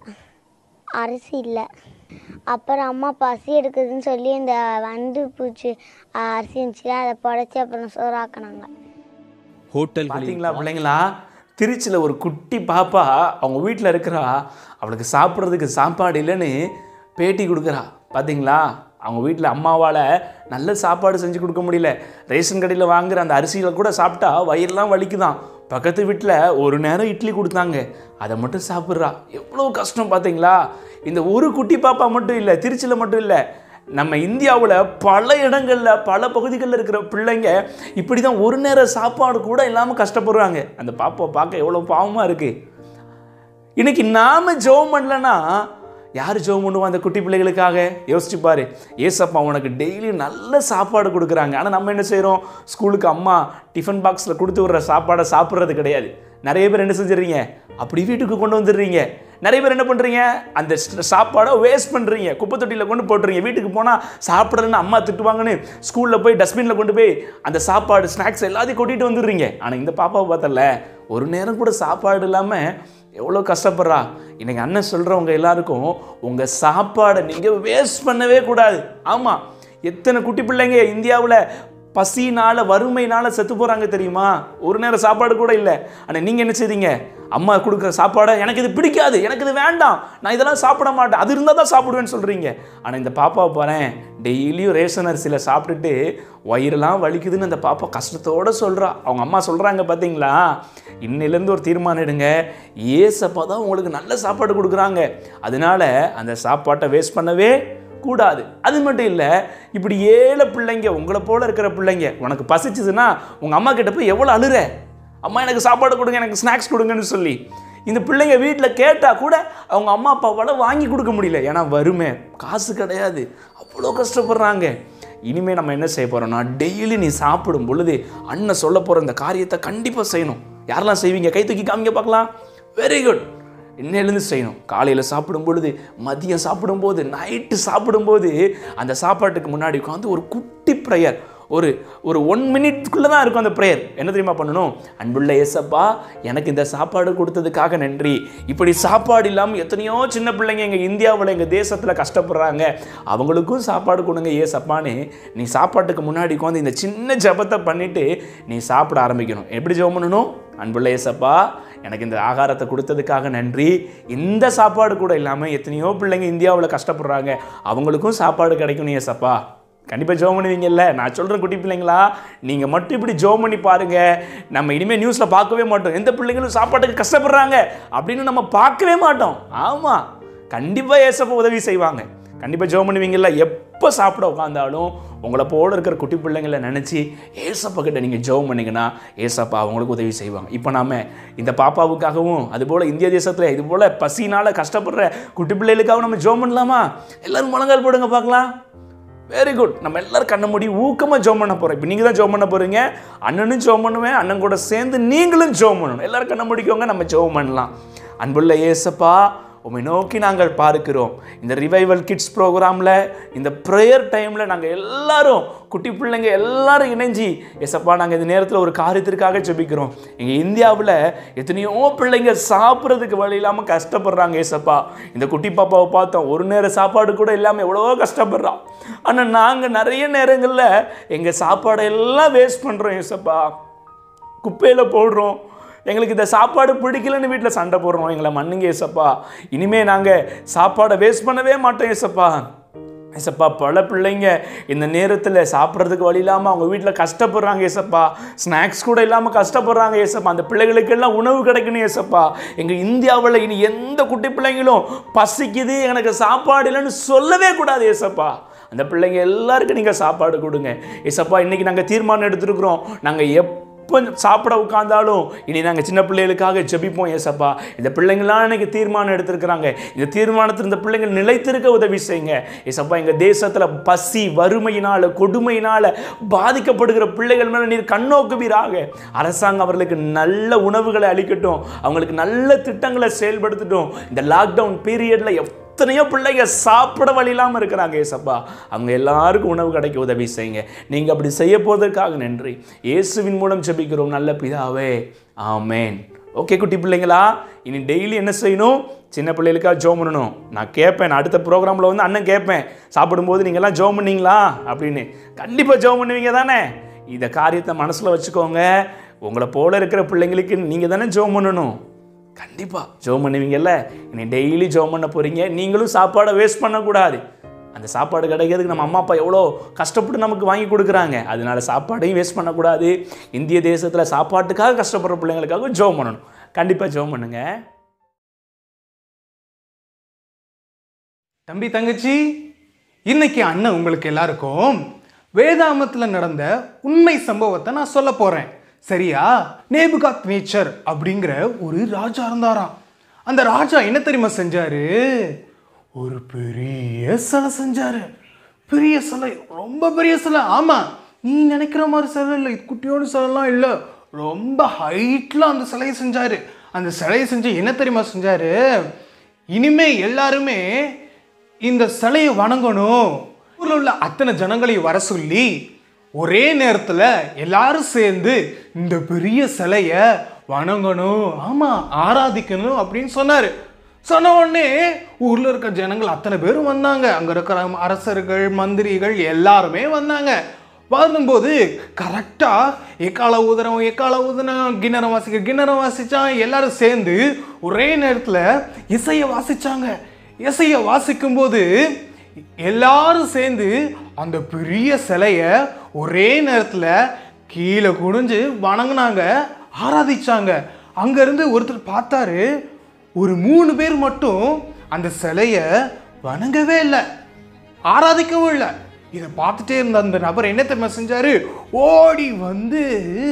அரிசி இல்லை அப்புறம் அம்மா பசி எடுக்குதுன்னு சொல்லி இந்த வண்டு பூச்சி அரிசி இருந்துச்சுல அதை புடச்சி அப்புறம் சோறு ஆக்கினாங்க ஹோட்டல்களில் பார்த்தீங்களா பிள்ளைங்களா திருச்சியில் ஒரு குட்டி பாப்பா அவங்க வீட்டில் இருக்கிறா அவளுக்கு சாப்பிட்றதுக்கு சாப்பாடு இல்லைன்னு பேட்டி கொடுக்குறா பார்த்தீங்களா அவங்க வீட்டில் அம்மாவால் நல்ல சாப்பாடு செஞ்சு கொடுக்க முடியல ரேஷன் கடையில் வாங்குற அந்த அரிசியில் கூட சாப்பிட்டா வயிறெல்லாம் வலிக்குதான் பக்கத்து வீட்டில் ஒரு நேரம் இட்லி கொடுத்தாங்க அதை மட்டும் சாப்பிட்றா எவ்வளோ கஷ்டம் பார்த்தீங்களா இந்த ஒரு குட்டி பாப்பா மட்டும் இல்லை திருச்சியில் மட்டும் இல்லை நம்ம இந்தியாவில் பல இடங்களில் பல பகுதிகளில் இருக்கிற பிள்ளைங்க இப்படி தான் ஒரு நேரம் சாப்பாடு கூட இல்லாமல் கஷ்டப்படுறாங்க அந்த பாப்பா பார்க்க எவ்வளோ பாவமாக இருக்குது இன்னைக்கு நாம ஜெபம் பண்ணலன்னா யார் ஜெபம் பண்ணுவோம் அந்த குட்டி பிள்ளைகளுக்காக யோசிச்சு பாரு ஏசப்பா உனக்கு டெய்லி நல்ல சாப்பாடு கொடுக்குறாங்க ஆனால் நம்ம என்ன செய்கிறோம் ஸ்கூலுக்கு அம்மா டிஃபன் பாக்ஸில் கொடுத்து விடுற சாப்பாடை சாப்பிட்றது கிடையாது நிறைய பேர் என்ன செஞ்சிடுறீங்க அப்படி வீட்டுக்கு கொண்டு வந்துடுறீங்க நிறைய பேர் என்ன பண்ணுறீங்க அந்த ஸ்- சாப்பாடை வேஸ்ட் பண்ணுறீங்க குப்பை தொட்டியில் கொண்டு போட்டுறீங்க வீட்டுக்கு போனால் சாப்பிட்றதுன்னு அம்மா திட்டுவாங்கன்னு ஸ்கூலில் போய் டஸ்ட்பினில் கொண்டு போய் அந்த சாப்பாடு ஸ்நாக்ஸ் எல்லாத்தையும் கொட்டிட்டு வந்துடுறீங்க ஆனால் இந்த பாப்பாவை பார்த்தல ஒரு நேரம் கூட சாப்பாடு இல்லாமல் எவ்வளோ கஷ்டப்படுறா இன்னைக்கு அண்ணன் சொல்கிறவங்க எல்லாருக்கும் உங்கள் சாப்பாடை நீங்கள் வேஸ்ட் பண்ணவே கூடாது ஆமாம் எத்தனை குட்டி பிள்ளைங்க இந்தியாவில் பசினால வறுமைனால செத்து போகிறாங்க தெரியுமா ஒரு நேரம் சாப்பாடு கூட இல்லை ஆனால் நீங்கள் என்ன செய்றீங்க அம்மா கொடுக்குற சாப்பாடை எனக்கு இது பிடிக்காது எனக்கு இது வேண்டாம் நான் இதெல்லாம் சாப்பிட மாட்டேன் அது இருந்தால் தான் சாப்பிடுவேன்னு சொல்கிறீங்க ஆனால் இந்த பாப்பாவை பாரேன் டெய்லியும் ரேஷன் அரிசியில் சாப்பிட்டுட்டு வயிறெல்லாம் வலிக்குதுன்னு அந்த பாப்பா கஷ்டத்தோடு சொல்கிறா அவங்க அம்மா சொல்கிறாங்க பார்த்தீங்களா இன்னிலேருந்து ஒரு தீர்மானம் எடுங்க ஏசப்பா தான் உங்களுக்கு நல்ல சாப்பாடு கொடுக்குறாங்க அதனால அந்த சாப்பாட்டை வேஸ்ட் பண்ணவே கூடாது அது மட்டும் இல்லை இப்படி ஏழை பிள்ளைங்க உங்களை போல இருக்கிற பிள்ளைங்க உனக்கு பசிச்சுதுன்னா உங்கள் அம்மா கிட்ட போய் எவ்வளோ அழுற அம்மா எனக்கு சாப்பாடு கொடுங்க எனக்கு ஸ்நாக்ஸ் கொடுங்கன்னு சொல்லி இந்த பிள்ளைங்க வீட்டில் கேட்டால் கூட அவங்க அம்மா அப்பாவால் வாங்கி கொடுக்க முடியல ஏன்னா வறுமை காசு கிடையாது அவ்வளோ கஷ்டப்படுறாங்க இனிமேல் நம்ம என்ன செய்ய போகிறோம்னா டெய்லி நீ சாப்பிடும் பொழுது அண்ணன் சொல்ல போகிற இந்த காரியத்தை கண்டிப்பாக செய்யணும் யாரெல்லாம் செய்வீங்க கை தூக்கி காமிங்க பார்க்கலாம் வெரி குட் இன்னையிலேருந்து செய்யணும் காலையில் சாப்பிடும் பொழுது மதியம் சாப்பிடும்போது நைட்டு சாப்பிடும்போது அந்த சாப்பாட்டுக்கு முன்னாடி உட்காந்து ஒரு குட்டி ப்ரேயர் ஒரு ஒரு ஒன் மினிட்குள்ளே தான் இருக்கும் அந்த ப்ரேயர் என்ன தெரியுமா பண்ணணும் அன்புள்ள ஏசப்பா எனக்கு இந்த சாப்பாடு கொடுத்ததுக்காக நன்றி இப்படி சாப்பாடு இல்லாமல் எத்தனையோ சின்ன பிள்ளைங்க எங்கள் இந்தியாவில் எங்கள் தேசத்தில் கஷ்டப்படுறாங்க அவங்களுக்கும் சாப்பாடு கொடுங்க ஏசப்பான்னு நீ சாப்பாட்டுக்கு முன்னாடி உட்காந்து இந்த சின்ன ஜெபத்தை பண்ணிவிட்டு நீ சாப்பிட ஆரம்பிக்கணும் எப்படி ஜெபம் பண்ணணும் அன்புள்ள ஏசப்பா எனக்கு இந்த ஆகாரத்தை கொடுத்ததுக்காக நன்றி இந்த சாப்பாடு கூட இல்லாமல் எத்தனையோ பிள்ளைங்க இந்தியாவில் கஷ்டப்படுறாங்க அவங்களுக்கும் சாப்பாடு கிடைக்கணும் ஏசப்பா கண்டிப்பாக ஜோம் பண்ணுவீங்கல்ல நான் சொல்கிறேன் குட்டி பிள்ளைங்களா நீங்கள் மட்டும் இப்படி ஜோம் பண்ணி பாருங்க நம்ம இனிமேல் நியூஸில் பார்க்கவே மாட்டோம் எந்த பிள்ளைங்களும் சாப்பாட்டுக்கு கஷ்டப்படுறாங்க அப்படின்னு நம்ம பார்க்கவே மாட்டோம் ஆமாம் கண்டிப்பாக ஏசப்பா உதவி செய்வாங்க கண்டிப்பாக ஜோம் பண்ணுவீங்கல்ல எப்போ சாப்பிட உட்காந்தாலும் உங்களை போல இருக்கிற குட்டி பிள்ளைங்களை நினச்சி ஏசப்பா கிட்ட நீங்கள் ஜெபம் பண்ணீங்கன்னா ஏசப்பா அவங்களுக்கு உதவி செய்வாங்க இப்போ நாம இந்த பாப்பாவுக்காகவும் அதுபோல் இந்திய தேசத்தில் இது போல் பசினால் கஷ்டப்படுற குட்டி பிள்ளைகளுக்காகவும் நம்ம ஜெபம் பண்ணலாமா எல்லாரும் முழங்கால் போடுங்க பார்க்கலாம் வெரி குட் நம்ம எல்லாரும் கண்ண மூடி ஊக்கமாக ஜோம் பண்ண போகிறோம் இப்போ நீங்கள் தான் ஜோம் பண்ண போகிறீங்க அண்ணனும் ஜோம் பண்ணுவேன் அண்ணன் கூட சேர்ந்து நீங்களும் ஜோம் பண்ணணும் எல்லாரும் கண்ண முடிக்கோங்க நம்ம ஜோம் பண்ணலாம் அன்புள்ள ஏசப்பா உம்மை நோக்கி நாங்கள் பார்க்கிறோம் இந்த ரிவைவல் கிட்ஸ் ப்ரோக்ராமில் இந்த ப்ரேயர் டைமில் நாங்கள் எல்லாரும் குட்டி பிள்ளைங்க எல்லாரும் இணைஞ்சி எசப்பா நாங்கள் இந்த நேரத்தில் ஒரு காரியத்திற்காக ஜெபிக்கிறோம் எங்கள் இந்தியாவில் எத்தனையோ பிள்ளைங்க சாப்பிட்றதுக்கு வழி இல்லாமல் கஷ்டப்படுறாங்க ஏசப்பா இந்த குட்டி பாப்பாவை பார்த்தோம் ஒரு நேரம் சாப்பாடு கூட இல்லாமல் எவ்வளவோ கஷ்டப்படுறான் ஆனால் நாங்கள் நிறைய நேரங்களில் எங்கள் சாப்பாடை எல்லாம் வேஸ்ட் பண்ணுறோம் ஏசப்பா குப்பையில் போடுறோம் எங்களுக்கு இந்த சாப்பாடு பிடிக்கலன்னு வீட்டில் சண்டை போடுறோம் எங்களை மன்னிங்க ஏசப்பா இனிமே நாங்கள் சாப்பாடை வேஸ்ட் பண்ணவே மாட்டோம் ஏசப்பா ஏசப்பா பல பிள்ளைங்க இந்த நேரத்தில் சாப்பிட்றதுக்கு வழி இல்லாமல் அவங்க வீட்டில் கஷ்டப்படுறாங்க ஏசப்பா ஸ்நாக்ஸ் கூட இல்லாமல் கஷ்டப்படுறாங்க ஏசப்பா அந்த பிள்ளைகளுக்கெல்லாம் உணவு கிடைக்கணும் ஏசப்பா எங்கள் இந்தியாவில் இனி எந்த குட்டி பிள்ளைங்களும் பசிக்குது எனக்கு சாப்பாடு இல்லைன்னு சொல்லவே கூடாது ஏசப்பா அந்த பிள்ளைங்க எல்லாருக்கும் நீங்கள் சாப்பாடு கொடுங்க ஏசப்பா இன்னைக்கு நாங்கள் தீர்மானம் எடுத்திருக்கிறோம் நாங்கள் எப்போ எப்போ சாப்பிட உட்கார்ந்தாலும் இனி நாங்கள் சின்ன பிள்ளைகளுக்காக ஜெபிப்போம் ஏசப்பா இந்த பிள்ளைங்களாம் இன்னைக்கு தீர்மானம் எடுத்திருக்கிறாங்க இந்த தீர்மானத்தில் இந்த பிள்ளைங்கள் நிலைத்திருக்க உதவி செய்யுங்க ஏசப்பா எங்கள் தேசத்தில் பசி வறுமையினால கொடுமையினால பாதிக்கப்படுகிற பிள்ளைகள் மேலே நீர் கண்ணோக்குவீராக அரசாங்கம் அவர்களுக்கு நல்ல உணவுகளை அளிக்கட்டும் அவங்களுக்கு நல்ல திட்டங்களை செயல்படுத்தட்டும் இந்த லாக்டவுன் பீரியடில் எத்தனையோ பிள்ளைங்க சாப்பிட வழி இல்லாமல் இருக்கிறாங்க ஏசப்பா அவங்க எல்லாருக்கும் உணவு கிடைக்க உதவி செய்யுங்க நீங்கள் அப்படி செய்ய போவதற்காக நன்றி இயேசுவின் மூலம் ஜெபிக்கிறோம் நல்ல பிதாவே ஆமேன் ஓகே குட்டி பிள்ளைங்களா இனி டெய்லி என்ன செய்யணும் சின்ன பிள்ளைகளுக்காக ஜோம் பண்ணணும் நான் கேட்பேன் நான் அடுத்த ப்ரோக்ராமில் வந்து அண்ணன் கேட்பேன் சாப்பிடும்போது நீங்கள்லாம் ஜோம் பண்ணீங்களா அப்படின்னு கண்டிப்பாக ஜோம் பண்ணுவீங்க தானே இந்த காரியத்தை மனசில் வச்சுக்கோங்க உங்களை போல இருக்கிற பிள்ளைங்களுக்கு நீங்கள் தானே ஜோம் பண்ணணும் கண்டிப்பாக ஜோம் பண்ணுவீங்கல்ல இனி டெய்லி ஜோம் பண்ண போகிறீங்க நீங்களும் சாப்பாடை வேஸ்ட் பண்ணக்கூடாது அந்த சாப்பாடு கிடைக்கிறதுக்கு நம்ம அம்மா அப்பா எவ்வளோ கஷ்டப்பட்டு நமக்கு வாங்கி கொடுக்குறாங்க அதனால சாப்பாடையும் வேஸ்ட் பண்ணக்கூடாது இந்திய தேசத்தில் சாப்பாட்டுக்காக கஷ்டப்படுற பிள்ளைங்களுக்காக ஜோம் பண்ணணும் கண்டிப்பாக ஜோம் பண்ணுங்க தம்பி தங்கச்சி இன்னைக்கு அண்ணன் உங்களுக்கு எல்லாருக்கும் வேதாமத்தில் நடந்த உண்மை சம்பவத்தை நான் சொல்ல போறேன் சரியா நேபுகாத் நேச்சர் அப்படிங்கிற ஒரு ராஜா இருந்தாராம் அந்த ராஜா என்ன தெரியுமா செஞ்சாரு ஒரு பெரிய சிலை செஞ்சாரு பெரிய சிலை ரொம்ப பெரிய சிலை ஆமா நீ நினைக்கிற மாதிரி சிலை இல்லை இது குட்டியோட சிலைலாம் இல்லை ரொம்ப ஹைட்ல அந்த சிலையை செஞ்சாரு அந்த சிலையை செஞ்சு என்ன தெரியுமா செஞ்சாரு இனிமே எல்லாருமே இந்த சிலையை வணங்கணும் ஊர்ல உள்ள அத்தனை ஜனங்களையும் வர சொல்லி ஒரே நேரத்தில் எல்லாரும் சேர்ந்து இந்த பெரிய சிலையை வணங்கணும் ஆமா ஆராதிக்கணும் அப்படின்னு சொன்னாரு சொன்ன உடனே ஊர்ல இருக்க ஜனங்கள் அத்தனை பேரும் வந்தாங்க அங்க இருக்கிற அரசர்கள் மந்திரிகள் எல்லாருமே வந்தாங்க வரும்போது கரெக்டா எக்கால ஊதுறவன் எக்கால ஊதுனான் கிண்ணறம் வாசிக்க கிண்ணறம் வாசிச்சான் எல்லாரும் சேர்ந்து ஒரே நேரத்துல இசையை வாசிச்சாங்க இசையை வாசிக்கும் போது எல்லாரும் சேர்ந்து அந்த பெரிய சிலைய ஒரே நேரத்துல கீழே குனிஞ்சு வணங்குனாங்க ஆராதிச்சாங்க அங்க இருந்து ஒருத்தர் பார்த்தாரு ஒரு மூணு பேர் மட்டும் அந்த சிலைய வணங்கவே இல்லை ஆராதிக்கவும் இல்லை இதை பார்த்துட்டே இருந்த அந்த நபர் என்ன தெரியுமா செஞ்சாரு ஓடி வந்து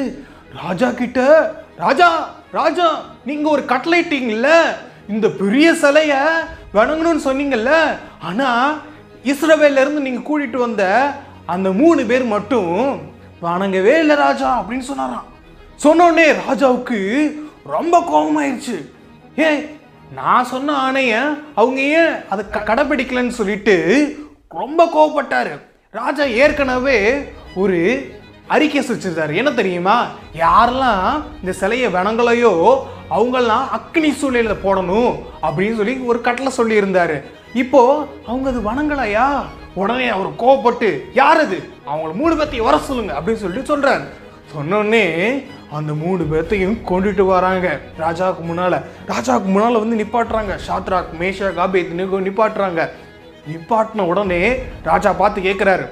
ராஜா கிட்ட ராஜா ராஜா நீங்க ஒரு கட்லைட்டிங்கல்ல இந்த பெரிய சிலைய வணங்கணும்னு சொன்னீங்கல்ல ஆனா இஸ்ரவேல்ல இருந்து நீங்க கூட்டிட்டு வந்த அந்த மூணு பேர் மட்டும் வணங்கவே இல்லை ராஜா அப்படின்னு சொன்னாராம் சொன்ன உடனே ராஜாவுக்கு ரொம்ப கோபமாயிருச்சு ஏய் நான் சொன்ன ஆணைய அவங்க ஏன் அதை க- கடைபிடிக்கலன்னு சொல்லிட்டு ரொம்ப கோவப்பட்டாரு ராஜா ஏற்கனவே ஒரு அறிக்கை வச்சிருந்தாரு என்ன தெரியுமா யாரெல்லாம் இந்த சிலையை வணங்கலையோ அவங்கெல்லாம் அக்னி சூழல போடணும் அப்படின்னு சொல்லி ஒரு கட்டளை சொல்லி இருந்தாரு இப்போ அவங்க அது வணங்கலையா உடனே அவர் கோவப்பட்டு யார் அது அவங்கள மூணு பேர்த்தையும் வர சொல்லுங்க அப்படின்னு சொல்லிட்டு சொல்றாரு சொன்னோடனே அந்த மூணு பேர்த்தையும் கொண்டுட்டு வராங்க ராஜாவுக்கு முன்னால ராஜாவுக்கு முன்னால வந்து நிப்பாட்டுறாங்க ஷாத்ராக் மேஷா காபேத் நிப்பாட்டுறாங்க நிப்பாட்டின உடனே ராஜா பார்த்து கேட்குறாரு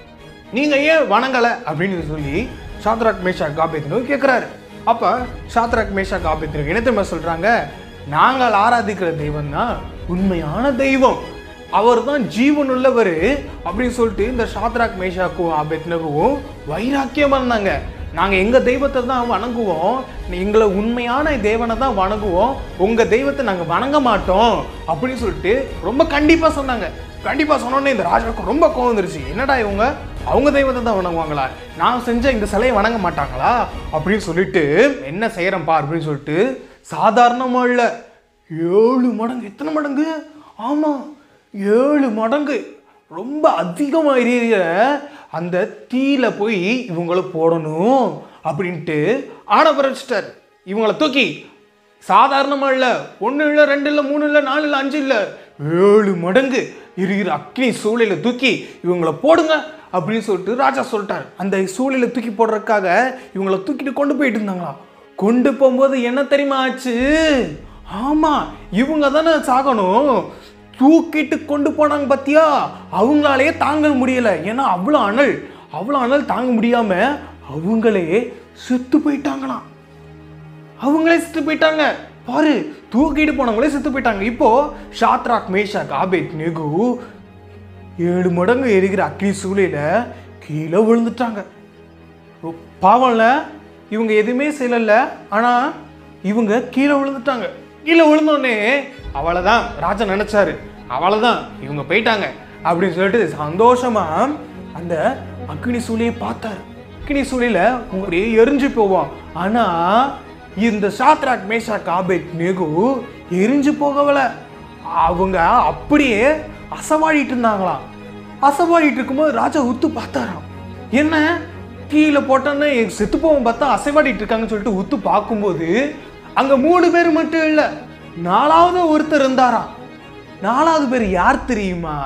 நீங்க ஏன் வணங்கல அப்படின்னு சொல்லி ஷாத்ராக் மேஷா காபேத்னு கேட்குறாரு அப்ப ஷாத்ராக் மேஷா காபேத்னு என்ன தெரியுமா சொல்றாங்க நாங்கள் ஆராதிக்கிற தெய்வம் தான் உண்மையான தெய்வம் அவர் தான் ஜீவன் உள்ளவர் அப்படின்னு சொல்லிட்டு இந்த ஷாத்ராக் மேஷாக்கும் ஆபேத்னகும் வைராக்கியமா இருந்தாங்க நாங்கள் எங்கள் தெய்வத்தை தான் வணங்குவோம் எங்களை உண்மையான தேவனை தான் வணங்குவோம் உங்கள் தெய்வத்தை நாங்கள் வணங்க மாட்டோம் அப்படின்னு சொல்லிட்டு ரொம்ப கண்டிப்பாக சொன்னாங்க கண்டிப்பாக சொன்னோன்னே இந்த ராஜாவுக்கு ரொம்ப கோவம் வந்துருச்சு என்னடா இவங்க அவங்க தெய்வத்தை தான் வணங்குவாங்களா நான் செஞ்ச இந்த சிலையை வணங்க மாட்டாங்களா அப்படின்னு சொல்லிட்டு என்ன செய்யறேன்ப்பா அப்படின்னு சொல்லிட்டு சாதாரணமாக இல்லை ஏழு மடங்கு எத்தனை மடங்கு ஆமாம் ஏழு மடங்கு ரொம்ப அதிகமாக எரியிற அந்த தீயில போய் இவங்கள போடணும் அப்படின்ட்டு ஆணை பிறச்சிட்டார் இவங்கள தூக்கி சாதாரணமாக இல்லை ஒன்று இல்லை ரெண்டு இல்லை மூணு இல்லை நாலு இல்லை அஞ்சு இல்லை ஏழு மடங்கு இருக்கிற அக்னி சூளையில் தூக்கி இவங்கள போடுங்க அப்படின்னு சொல்லிட்டு ராஜா சொல்லிட்டார் அந்த சூளையில் தூக்கி போடுறதுக்காக இவங்கள தூக்கிட்டு கொண்டு போயிட்டு இருந்தாங்களாம் கொண்டு போகும்போது என்ன தெரியுமா ஆச்சு ஆமாம் இவங்க தானே சாகணும் தூக்கிட்டு கொண்டு போனாங்க பார்த்தியா அவங்களாலேயே தாங்க முடியல ஏன்னா அவ்வளோ அனல் அவ்வளோ அனல் தாங்க முடியாம அவங்களே செத்து போயிட்டாங்களாம் அவங்களே செத்து போயிட்டாங்க பாரு தூக்கிட்டு போனவங்களே செத்து போயிட்டாங்க இப்போ ஷாத்ராக் மேஷாக் ஆபேத் நெகு ஏழு மடங்கு எரிகிற அக்னி சூளையில கீழே விழுந்துட்டாங்க ஓ, பாவம்ல இவங்க எதுவுமே செய்யல ஆனால் இவங்க கீழே விழுந்துட்டாங்க கீழே விழுந்தோடனே அவ்வளோதான் ராஜா நினைச்சாரு அவ்வளோதான் இவங்க போயிட்டாங்க அப்படின்னு சொல்லிட்டு சந்தோஷமா அந்த அக்னி சூளையை பார்த்தாரு அக்னி சூளையில அப்படியே எரிஞ்சு போவான் ஆனா இந்த சாத்ராக் மேஷாக் ஆபேத் நேகு எரிஞ்சு போகவல அவங்க அப்படியே அசவாடிட்டு இருந்தாங்களாம் அசவாடிட்டு இருக்கும்போது ராஜா உத்து பார்த்தாராம் என்ன கீழே போட்டோன்னே செத்து போவோம் பார்த்தா அசைவாடிட்டு இருக்காங்கன்னு சொல்லிட்டு உத்து பார்க்கும்போது அங்க மூணு பேர் மட்டும் இல்ல நாலாவது ஒருத்தர் இருந்தாராம் நாலாவது பேர் யார் தெரியுமா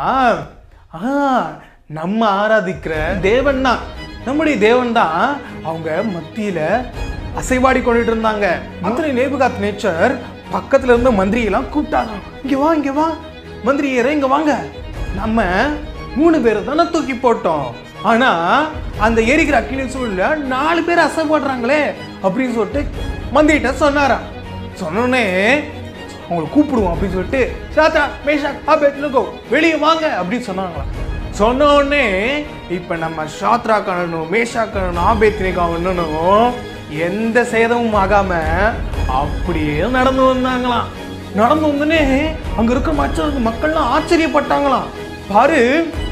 ஆ நம்ம ஆராதிக்கிற தேவன் தான் நம்முடைய தேவன் தான் அவங்க மத்தியில அசைவாடி கொண்டுட்டு இருந்தாங்க மந்திரி நேபுகாத் நேச்சர் பக்கத்துல இருந்த மந்திரி எல்லாம் கூப்பிட்டாங்க இங்க வா இங்க வா மந்திரியரே இங்க வாங்க நம்ம மூணு பேரை தானே தூக்கி போட்டோம் ஆனா அந்த எரிக்கிற அக்கினி சூழல நாலு பேர் அசைப்படுறாங்களே அப்படின்னு சொல்லிட்டு மந்திரிட்ட சொன்னாராம் சொன்னோடனே அவங்களை கூப்பிடுவோம் அப்படின்னு சொல்லிட்டு சாத்தா மேஷா ஆபேத்னுக்கோ வெளியே வாங்க அப்படின்னு சொன்னாங்களாம் சொன்ன உடனே இப்ப நம்ம ஷாத்ரா கண்ணனும் மேஷா கண்ணனும் ஆபேத்னிகா அண்ணனும் எந்த சேதமும் ஆகாம அப்படியே நடந்து வந்தாங்களாம் நடந்து வந்தோடனே அங்க இருக்க மற்ற மக்கள்லாம் ஆச்சரியப்பட்டாங்களாம் பாரு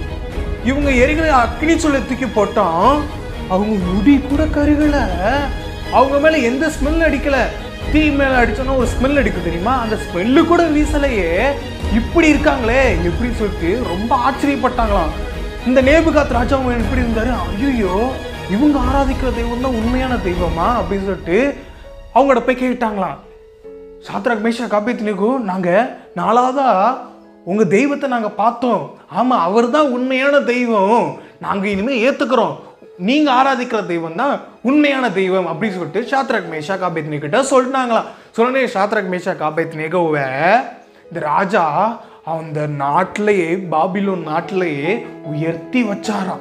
இவங்க எரிகிற அக்னி சொல்ல தூக்கி போட்டோம் அவங்க முடி கூட கருகல அவங்க மேல எந்த ஸ்மெல் அடிக்கல தீ மேல அடிச்சோன்னா ஒரு ஸ்மெல் அடிக்கும் தெரியுமா அந்த ஸ்மெல்லு கூட வீசலையே இப்படி இருக்காங்களே எப்படின்னு சொல்லிட்டு ரொம்ப ஆச்சரியப்பட்டாங்களாம் இந்த நேபுகாத் ராஜாவும் எப்படி இருந்தாரு ஐயோ இவங்க ஆராதிக்கிற தெய்வம் தான் உண்மையான தெய்வமா அப்படின்னு சொல்லிட்டு அவங்களோட போய் கேட்டாங்களாம் சாத்ராக் மேஷா காப்பியத்தினுக்கு நாங்க நாலாவதா உங்க தெய்வத்தை நாங்க பார்த்தோம் ஆமா அவர் தான் உண்மையான தெய்வம் நாங்க இனிமே ஏத்துக்கிறோம் நீங்க ஆராதிக்கிற தெய்வம் தான் உண்மையான தெய்வம் அப்படின்னு சொல்லிட்டு சாத்ராக் மேஷா காபியத்னி கிட்ட சொல்லிட்டாங்களாம் சொன்னே சாத்ராக் மேஷா காபியத்னிகோவை இந்த ராஜா அந்த நாட்டிலேயே பாபிலோன் நாட்டிலேயே உயர்த்தி வச்சாராம்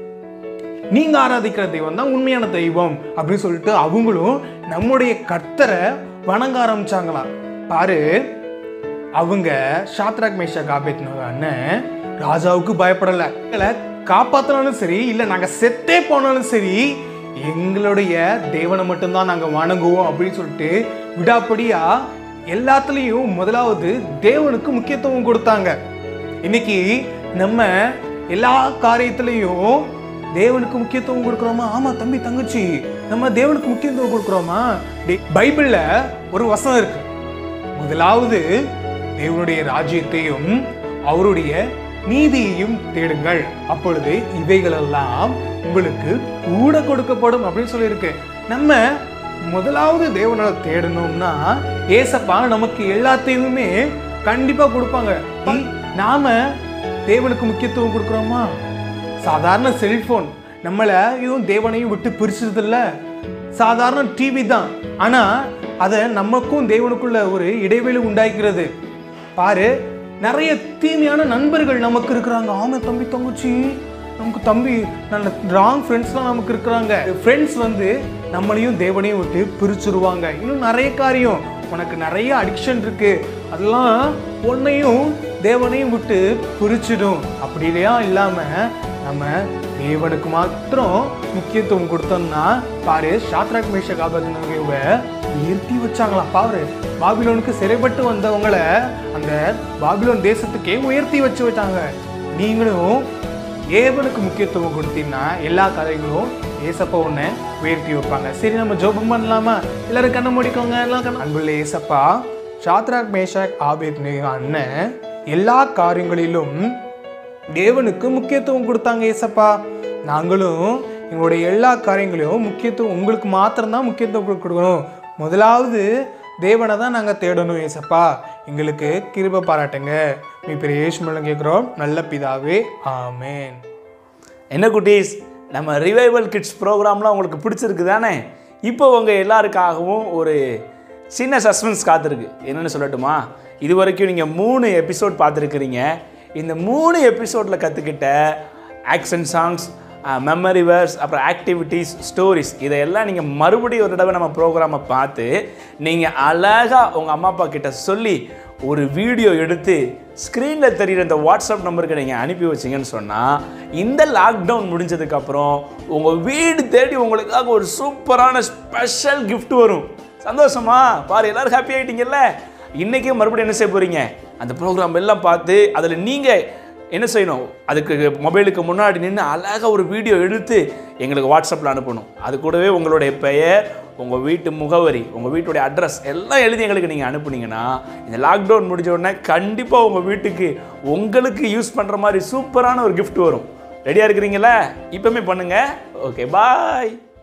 நீங்க ஆராதிக்கிற தெய்வம் தான் உண்மையான தெய்வம் அப்படின்னு சொல்லிட்டு அவங்களும் நம்முடைய கர்த்தரை வணங்க ஆரம்பிச்சாங்களாம் பாரு அவங்க ஷாத்ராக் மேஷா காபேத்னோ அண்ணன் ராஜாவுக்கு பயப்படல இல்ல காப்பாத்தினாலும் சரி இல்ல நாங்க செத்தே போனாலும் சரி எங்களுடைய தேவனை மட்டும்தான் நாங்க வணங்குவோம் அப்படின்னு சொல்லிட்டு விடாப்படியா எல்லாத்துலேயும் முதலாவது தேவனுக்கு முக்கியத்துவம் கொடுத்தாங்க இன்னைக்கு நம்ம எல்லா காரியத்திலையும் தேவனுக்கு முக்கியத்துவம் கொடுக்குறோமா ஆமா தம்பி தங்கச்சி நம்ம தேவனுக்கு முக்கியத்துவம் கொடுக்குறோமா டேய், பைபிள்ல ஒரு வசனம் இருக்கு முதலாவது தேவனுடைய ராஜ்யத்தையும் அவருடைய நீதியையும் தேடுங்கள் அப்பொழுது இவைகளெல்லாம் உங்களுக்கு கூட கொடுக்கப்படும் அப்படின்னு சொல்லியிருக்கு நம்ம முதலாவது தேவனை தேடணும்னா ஏசப்பா நமக்கு எல்லாத்தையுமே கண்டிப்பா கொடுப்பாங்க இ- நாம தேவனுக்கு முக்கியத்துவம் கொடுக்குறோமா சாதாரண செல்போன் நம்மளை இதுவும் தேவனையும் விட்டு பிரிச்சது இல்ல சாதாரண டிவி தான் ஆனா அதை நமக்கும் தேவனுக்குள்ள ஒரு இடைவெளி உண்டாக்கிறது பாரு நிறைய தீமையான நண்பர்கள் நமக்கு இருக்கிறாங்க ஆமா தம்பி தங்கச்சி நமக்கு தம்பி நல்ல ராங் ஃப்ரெண்ட்ஸ்லாம் நமக்கு இருக்கிறாங்க ஃப்ரெண்ட்ஸ் வந்து நம்மளையும் தேவனையும் விட்டு பிரிச்சுருவாங்க இன்னும் நிறைய காரியம் உனக்கு நிறைய அடிக்ஷன் இருக்கு அதெல்லாம் உன்னையும் தேவனையும் விட்டு பிரிச்சிடும் அப்படிலையா இல்லாம நம்ம தேவனுக்கு மாத்திரம் முக்கியத்துவம் கொடுத்தோம்னா பாரு சாத்ராக் மேஷ காபத்தினவை உயர்த்தி வச்சாங்களாம் பாரு பாபிலோனுக்கு சிறைப்பட்டு வந்தவங்கள அந்த பாபிலோன் தேசத்துக்கே உயர்த்தி வச்சு வச்சாங்க நீங்களும் தேவனுக்கு முக்கியத்துவம் கொடுத்தீங்கன்னா எல்லா கதைகளும் ஏசப்பா ஒன்று உயர்த்தி வைப்பாங்க சரி நம்ம ஜோபம் பண்ணலாமா எல்லாரும் கண்ணை மூடிக்கோங்க எல்லாம் கண்ண அன்புள்ள ஏசப்பா சாத்ராக் மேஷாக் ஆபேத் அண்ணன் எல்லா காரியங்களிலும் தேவனுக்கு முக்கியத்துவம் கொடுத்தாங்க ஏசப்பா நாங்களும் எங்களுடைய எல்லா காரியங்களையும் முக்கியத்துவம் உங்களுக்கு மாத்திரம்தான் முக்கியத்துவம் கொடுக்கணும் முதலாவது தேவனை தான் நாங்கள் தேடணும் ஏசப்பா எங்களுக்கு கிருபை பாராட்டுங்க மீ பெரிய ஏசுமலம் கேட்குறோம் நல்ல பிதாவே ஆமேன் என்ன குட்டீஸ் நம்ம ரிவைவல் கிட்ஸ் ப்ரோக்ராம்லாம் உங்களுக்கு பிடிச்சிருக்கு தானே இப்போ உங்கள் எல்லாருக்காகவும் ஒரு சின்ன சஸ்பென்ஸ் காத்திருக்கு என்னென்னு சொல்லட்டுமா இது வரைக்கும் நீங்கள் மூணு எபிசோட் பார்த்துருக்குறீங்க இந்த மூணு எபிசோடில் கற்றுக்கிட்ட ஆக்ஷன் சாங்ஸ் மெமரி வேர்ஸ் அப்புறம் ஆக்டிவிட்டீஸ் ஸ்டோரிஸ் இதையெல்லாம் நீங்கள் மறுபடியும் ஒரு தடவை நம்ம ப்ரோக்ராமை பார்த்து நீங்கள் அழகாக உங்கள் அம்மா அப்பா கிட்ட சொல்லி ஒரு வீடியோ எடுத்து ஸ்க்ரீனில் தெரியுற இந்த வாட்ஸ்அப் நம்பருக்கு நீங்கள் அனுப்பி வச்சீங்கன்னு சொன்னால் இந்த லாக்டவுன் முடிஞ்சதுக்கப்புறம் உங்கள் வீடு தேடி உங்களுக்காக ஒரு சூப்பரான ஸ்பெஷல் gift வரும் சந்தோஷமா பாரு எல்லாரும் ஹாப்பி ஆகிட்டீங்கல்ல இன்றைக்கே மறுபடியும் என்ன செய்ய போகிறீங்க அந்த ப்ரோக்ராம் எல்லாம் பார்த்து அதில் நீங்கள் என்ன செய்யணும் அதுக்கு மொபைலுக்கு முன்னாடி நின்று அழகாக ஒரு வீடியோ எடுத்து எங்களுக்கு வாட்ஸ்அப்பில் அனுப்பணும் அது கூடவே உங்களுடைய பெயர் உங்கள் வீட்டு முகவரி உங்கள் வீட்டுடைய அட்ரஸ் எல்லாம் எழுதி எங்களுக்கு நீங்கள் அனுப்புனீங்கன்னா இந்த லாக்டவுன் முடிஞ்ச உடனே கண்டிப்பாக உங்கள் வீட்டுக்கு உங்களுக்கு யூஸ் பண்ணுற மாதிரி சூப்பரான ஒரு gift வரும் ரெடியாக இருக்கிறீங்களா இப்போமே பண்ணுங்கள் ஓகே பாய்